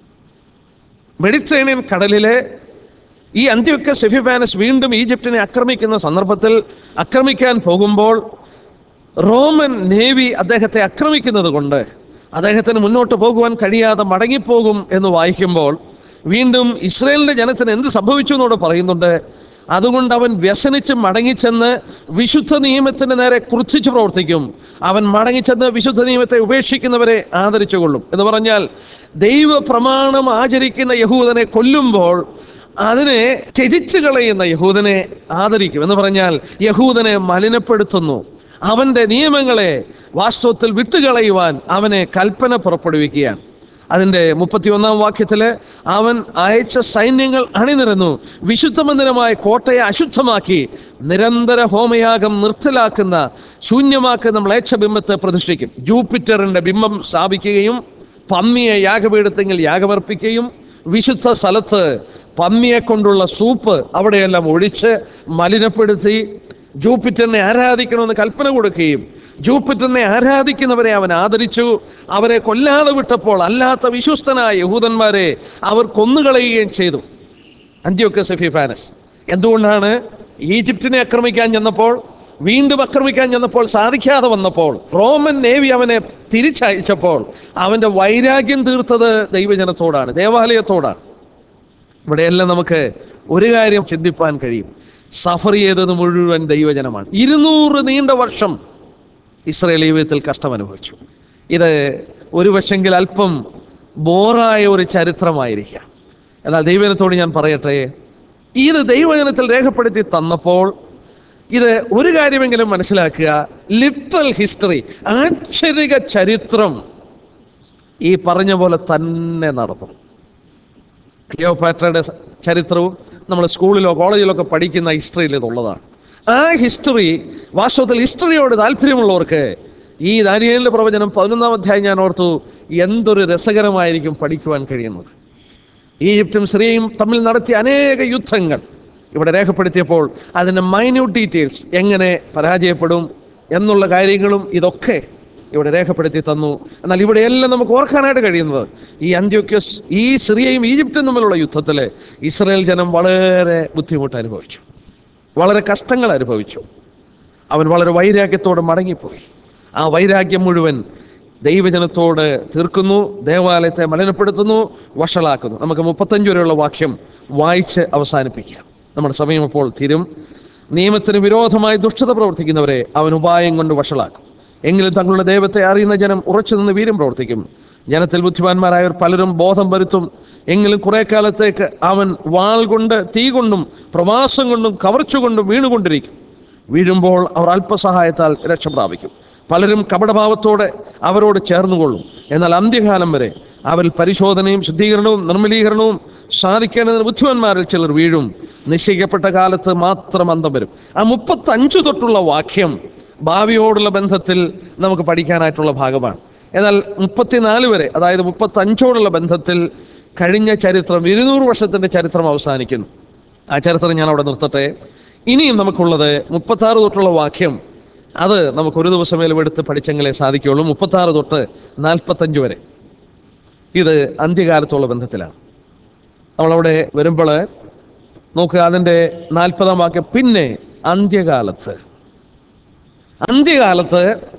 മെഡിറ്ററേനിയൻ കടലിലെ ഈ അന്ത്യൊക്കെ സെഫിഫാനസ് വീണ്ടും ഈജിപ്തിനെ ആക്രമിക്കുന്ന സന്ദർഭത്തിൽ ആക്രമിക്കാൻ പോകുമ്പോൾ റോമൻ നേവി അദ്ദേഹത്തെ ആക്രമിക്കുന്നത് കൊണ്ട് അദ്ദേഹത്തിന് മുന്നോട്ട് പോകുവാൻ കഴിയാതെ മടങ്ങിപ്പോകും എന്ന് വായിക്കുമ്പോൾ വീണ്ടും ഇസ്രയേലിന്റെ ജനത്തിന് എന്ത് സംഭവിച്ചു എന്നോട് പറയുന്നുണ്ട് അതുകൊണ്ട് അവൻ വ്യസനിച്ച് മടങ്ങിച്ചെന്ന് വിശുദ്ധ നിയമത്തിന് നേരെ കുറിച്ചു പ്രവർത്തിക്കും അവൻ മടങ്ങിച്ചെന്ന് വിശുദ്ധ നിയമത്തെ ഉപേക്ഷിക്കുന്നവരെ ആദരിച്ചുകൊള്ളും എന്ന് പറഞ്ഞാൽ ദൈവ പ്രമാണം ആചരിക്കുന്ന യഹൂദനെ കൊല്ലുമ്പോൾ അതിനെ ത്യജിച്ചു കളയുന്ന യഹൂദനെ ആദരിക്കും എന്ന് പറഞ്ഞാൽ യഹൂദനെ മലിനപ്പെടുത്തുന്നു അവന്റെ നിയമങ്ങളെ വാസ്തവത്തിൽ വിട്ടുകളയുവാൻ അവനെ കൽപ്പന പുറപ്പെടുവിക്കുകയാണ് അതിൻ്റെ മുപ്പത്തിയൊന്നാം വാക്യത്തില് അവൻ അയച്ച സൈന്യങ്ങൾ അണിനിരന്നു വിശുദ്ധ മന്ദിരമായ കോട്ടയെ അശുദ്ധമാക്കി നിരന്തര ഹോമയാഗം നിർത്തലാക്കുന്ന ശൂന്യമാക്കുന്ന മ്ലേച്ഛബിംബത്തെ പ്രതിഷ്ഠിക്കും ജൂപ്പിറ്ററിന്റെ ബിംബം സ്ഥാപിക്കുകയും പന്നിയെ യാഗപീഠത്തെങ്കിൽ യാഗമർപ്പിക്കുകയും വിശുദ്ധ സ്ഥലത്ത് പന്നിയെ കൊണ്ടുള്ള സൂപ്പ് അവിടെയെല്ലാം ഒഴിച്ച് മലിനപ്പെടുത്തി ജൂപ്പിറ്ററിനെ ആരാധിക്കണമെന്ന് കൽപ്പന കൊടുക്കുകയും ജൂപ്പിറ്ററിനെ ആരാധിക്കുന്നവരെ അവൻ ആദരിച്ചു അവരെ കൊല്ലാതെ വിട്ടപ്പോൾ അല്ലാത്ത വിശ്വസ്തനായ യഹൂദന്മാരെ അവർ കൊന്നുകളയുകയും ചെയ്തു അന്ത്യോക്ക സെഫിഫാനസ് എന്തുകൊണ്ടാണ് ഈജിപ്തിനെ ആക്രമിക്കാൻ ചെന്നപ്പോൾ വീണ്ടും ആക്രമിക്കാൻ ചെന്നപ്പോൾ സാധിക്കാതെ വന്നപ്പോൾ റോമൻ നേവി അവനെ തിരിച്ചയച്ചപ്പോൾ അവന്റെ വൈരാഗ്യം തീർത്തത് ദൈവജനത്തോടാണ് ദേവാലയത്തോടാണ് ഇവിടെയെല്ലാം നമുക്ക് ഒരു കാര്യം ചിന്തിപ്പാൻ കഴിയും സഫർ ചെയ്തത് മുഴുവൻ ദൈവജനമാണ് ഇരുന്നൂറ് നീണ്ട വർഷം ഇസ്രയേൽ ജീവിതത്തിൽ കഷ്ടം അനുഭവിച്ചു ഇത് ഒരു പക്ഷെങ്കിൽ അല്പം ബോറായ ഒരു ചരിത്രമായിരിക്കാം എന്നാൽ ദൈവജനത്തോട് ഞാൻ പറയട്ടെ ഇത് ദൈവജനത്തിൽ രേഖപ്പെടുത്തി തന്നപ്പോൾ ഇത് ഒരു കാര്യമെങ്കിലും മനസ്സിലാക്കുക ലിറ്ററൽ ഹിസ്റ്ററി ആക്ഷരിക ചരിത്രം ഈ പറഞ്ഞ പോലെ തന്നെ നടന്നു ക്ലിയോപാട്രയുടെ സ- ചരിത്രവും നമ്മൾ സ്കൂളിലോ കോളേജിലോ ഒക്കെ പഠിക്കുന്ന ഹിസ്റ്ററിയിൽ ഇതുള്ളതാണ് ആ ഹിസ്റ്ററി വാസ്തവത്തിൽ ഹിസ്റ്ററിയോട് താല്പര്യമുള്ളവർക്ക് ഈ ദാനിയേലിന്റെ പ്രവചനം പതിനൊന്നാം അധ്യായം ഞാൻ ഓർത്തു എന്തൊരു രസകരമായിരിക്കും പഠിക്കുവാൻ കഴിയുന്നത് ഈജിപ്തും സിറിയയും തമ്മിൽ നടത്തിയ അനേക യുദ്ധങ്ങൾ ഇവിടെ രേഖപ്പെടുത്തിയപ്പോൾ അതിൻ്റെ മൈന്യൂട്ട് ഡീറ്റെയിൽസ് എങ്ങനെ പരാജയപ്പെടും എന്നുള്ള കാര്യങ്ങളും ഇതൊക്കെ ഇവിടെ രേഖപ്പെടുത്തി തന്നു എന്നാൽ ഇവിടെയെല്ലാം നമുക്ക് ഓർക്കാനായിട്ട് കഴിയുന്നത് ഈ അന്ത്യോക്യസ് ഈ സിറിയയും ഈജിപ്തും തമ്മിലുള്ള യുദ്ധത്തിൽ ഇസ്രയേൽ ജനം വളരെ ബുദ്ധിമുട്ട് അനുഭവിച്ചു വളരെ കഷ്ടങ്ങൾ അനുഭവിച്ചു അവൻ വളരെ വൈരാഗ്യത്തോടെ മടങ്ങിപ്പോയി ആ വൈരാഗ്യം മുഴുവൻ ദൈവജനത്തോട് തീർക്കുന്നു ദേവാലയത്തെ മലിനപ്പെടുത്തുന്നു വഷളാക്കുന്നു നമുക്ക് മുപ്പത്തഞ്ച് വരെയുള്ള വാക്യം വായിച്ച് അവസാനിപ്പിക്കാം നമ്മുടെ സമയം അപ്പോൾ തീരും നിയമത്തിന് വിരോധമായി ദുഷ്ടത പ്രവർത്തിക്കുന്നവരെ അവൻ ഉപായം കൊണ്ട് വഷളാക്കും എങ്കിലും തങ്ങളുടെ ദൈവത്തെ അറിയുന്ന ജനം ഉറച്ചു നിന്ന് വീര്യം പ്രവർത്തിക്കും ജനത്തിൽ ബുദ്ധിമാന്മാരായവർ പലരും ബോധം വരുത്തും എങ്കിലും കുറെ കാലത്തേക്ക് അവൻ വാൾ കൊണ്ട് തീ കൊണ്ടും പ്രവാസം കൊണ്ടും കവർച്ച കൊണ്ടും വീണുകൊണ്ടിരിക്കും വീഴുമ്പോൾ അവർ അല്പസഹായത്താൽ രക്ഷ പ്രാപിക്കും പലരും കപടഭാവത്തോടെ അവരോട് ചേർന്നുകൊള്ളും എന്നാൽ അന്ത്യകാലം വരെ അവരിൽ പരിശോധനയും ശുദ്ധീകരണവും നിർമ്മലീകരണവും സാധിക്കേണ്ടതിന് ബുദ്ധിമാന്മാരിൽ ചിലർ വീഴും നിശ്ചയിക്കപ്പെട്ട കാലത്ത് മാത്രം അന്തം വരും ആ മുപ്പത്തഞ്ചു തൊട്ടുള്ള വാക്യം ഭാവിയോടുള്ള ബന്ധത്തിൽ നമുക്ക് പഠിക്കാനായിട്ടുള്ള ഭാഗമാണ് എന്നാൽ മുപ്പത്തിനാല് വരെ അതായത് മുപ്പത്തഞ്ചോടുള്ള ബന്ധത്തിൽ കഴിഞ്ഞ ചരിത്രം ഇരുന്നൂറ് വർഷത്തിന്റെ ചരിത്രം അവസാനിക്കുന്നു ആ ചരിത്രം ഞാൻ അവിടെ നിർത്തട്ടെ ഇനിയും നമുക്കുള്ളത് മുപ്പത്താറ് തൊട്ടുള്ള വാക്യം അത് നമുക്ക് ഒരു ദിവസമേലും എടുത്ത് പഠിച്ചെങ്കിലേ സാധിക്കുകയുള്ളൂ മുപ്പത്താറ് തൊട്ട് നാൽപ്പത്തഞ്ച് വരെ ഇത് അന്ത്യകാലത്തുള്ള ബന്ധത്തിലാണ് നമ്മളവിടെ വരുമ്പോൾ നോക്കുക അതിൻ്റെ നാൽപ്പതാം വാക്യം പിന്നെ അന്ത്യകാലത്ത് അന്ത്യകാലത്ത്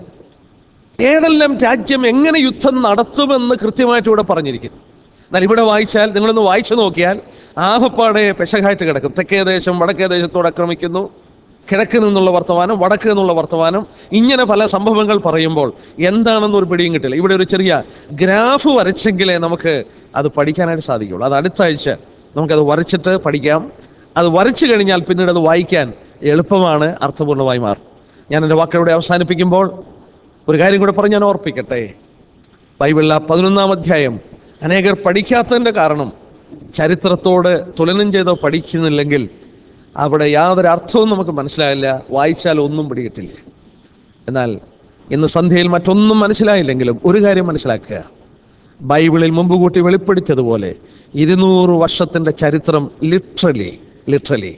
ഏതെല്ലാം രാജ്യം എങ്ങനെ യുദ്ധം നടത്തുമെന്ന് കൃത്യമായിട്ട് ഇവിടെ പറഞ്ഞിരിക്കുന്നു എന്നാൽ ഇവിടെ വായിച്ചാൽ നിങ്ങളൊന്ന് വായിച്ചു നോക്കിയാൽ ആഹപ്പാടെ പെശകായിട്ട് കിടക്കും തെക്കേ ദേശം വടക്കേ ദേശത്തോട് ആക്രമിക്കുന്നു കിഴക്ക് നിന്നുള്ള വർത്തമാനം വടക്ക് നിന്നുള്ള വർത്തമാനം ഇങ്ങനെ പല സംഭവങ്ങൾ പറയുമ്പോൾ എന്താണെന്ന് ഒരു പിടിയും കിട്ടില്ല ഇവിടെ ഒരു ചെറിയ ഗ്രാഫ് വരച്ചെങ്കിലേ നമുക്ക് അത് പഠിക്കാനായിട്ട് സാധിക്കുള്ളൂ അത് അടുത്ത ആഴ്ച നമുക്കത് വരച്ചിട്ട് പഠിക്കാം അത് വരച്ചു കഴിഞ്ഞാൽ പിന്നീട് അത് വായിക്കാൻ എളുപ്പമാണ് അർത്ഥപൂർണ്ണമായി മാറും ഞാൻ എൻ്റെ വാക്കുകളുടെ അവസാനിപ്പിക്കുമ്പോൾ ഒരു കാര്യം കൂടെ പറഞ്ഞ് ഞാൻ ഓർപ്പിക്കട്ടെ ബൈബിളിലെ ആ പതിനൊന്നാം അധ്യായം അനേകർ പഠിക്കാത്തതിൻ്റെ കാരണം ചരിത്രത്തോട് തുലനം ചെയ്തോ പഠിക്കുന്നില്ലെങ്കിൽ അവിടെ യാതൊരു അർത്ഥവും നമുക്ക് മനസ്സിലായില്ല വായിച്ചാൽ ഒന്നും പിടികിട്ടില്ല എന്നാൽ ഇന്ന് സന്ധ്യയിൽ മറ്റൊന്നും മനസ്സിലായില്ലെങ്കിലും ഒരു കാര്യം മനസ്സിലാക്കുക ബൈബിളിൽ മുമ്പ് കൂട്ടി വെളിപ്പെടുത്തിയതുപോലെ ഇരുന്നൂറ് വർഷത്തിൻ്റെ ചരിത്രം ലിറ്ററലി ലിറ്ററലി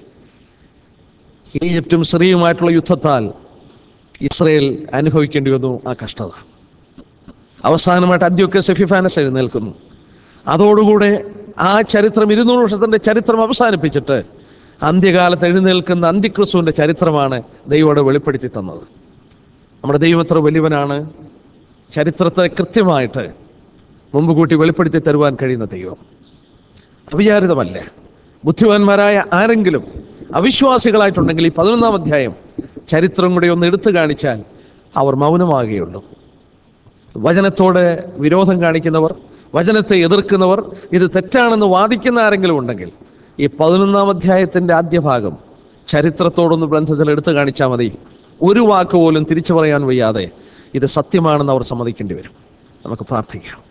ഈജിപ്തും സിറിയുമായിട്ടുള്ള യുദ്ധത്താൽ ഇസ്രയേൽ അനുഭവിക്കേണ്ടി വന്നു ആ കഷ്ടത അവസാനമായിട്ട് അന്ത്യൊക്കെ സെഫിഫാനസ് എഴുന്നേൽക്കുന്നു അതോടുകൂടെ ആ ചരിത്രം ഇരുന്നൂറ് വർഷത്തിൻ്റെ ചരിത്രം അവസാനിപ്പിച്ചിട്ട് അന്ത്യകാലത്ത് എഴുന്നേൽക്കുന്ന അന്ത്യക്രിസ്തുവിൻ്റെ ചരിത്രമാണ് ദൈവോട് വെളിപ്പെടുത്തി തന്നത് നമ്മുടെ ദൈവം എത്ര വലിയവനാണ് ചരിത്രത്തെ കൃത്യമായിട്ട് മുമ്പ് കൂട്ടി വെളിപ്പെടുത്തി തരുവാൻ കഴിയുന്ന ദൈവം അവിചാരിതമല്ല ബുദ്ധിമാന്മാരായ ആരെങ്കിലും അവിശ്വാസികളായിട്ടുണ്ടെങ്കിൽ ഈ പതിനൊന്നാം അധ്യായം ചരിത്രം കൂടി ഒന്ന് എടുത്തു കാണിച്ചാൽ അവർ മൗനമാകുകയുള്ളൂ വചനത്തോട് വിരോധം കാണിക്കുന്നവർ വചനത്തെ എതിർക്കുന്നവർ ഇത് തെറ്റാണെന്ന് വാദിക്കുന്ന ആരെങ്കിലും ഉണ്ടെങ്കിൽ ഈ പതിനൊന്നാം അധ്യായത്തിൻ്റെ ആദ്യ ഭാഗം ചരിത്രത്തോടൊന്ന് ബന്ധത്തിൽ എടുത്തു കാണിച്ചാൽ മതി ഒരു വാക്ക് പോലും തിരിച്ചു പറയാൻ വയ്യാതെ ഇത് സത്യമാണെന്ന് അവർ സമ്മതിക്കേണ്ടി വരും നമുക്ക് പ്രാർത്ഥിക്കാം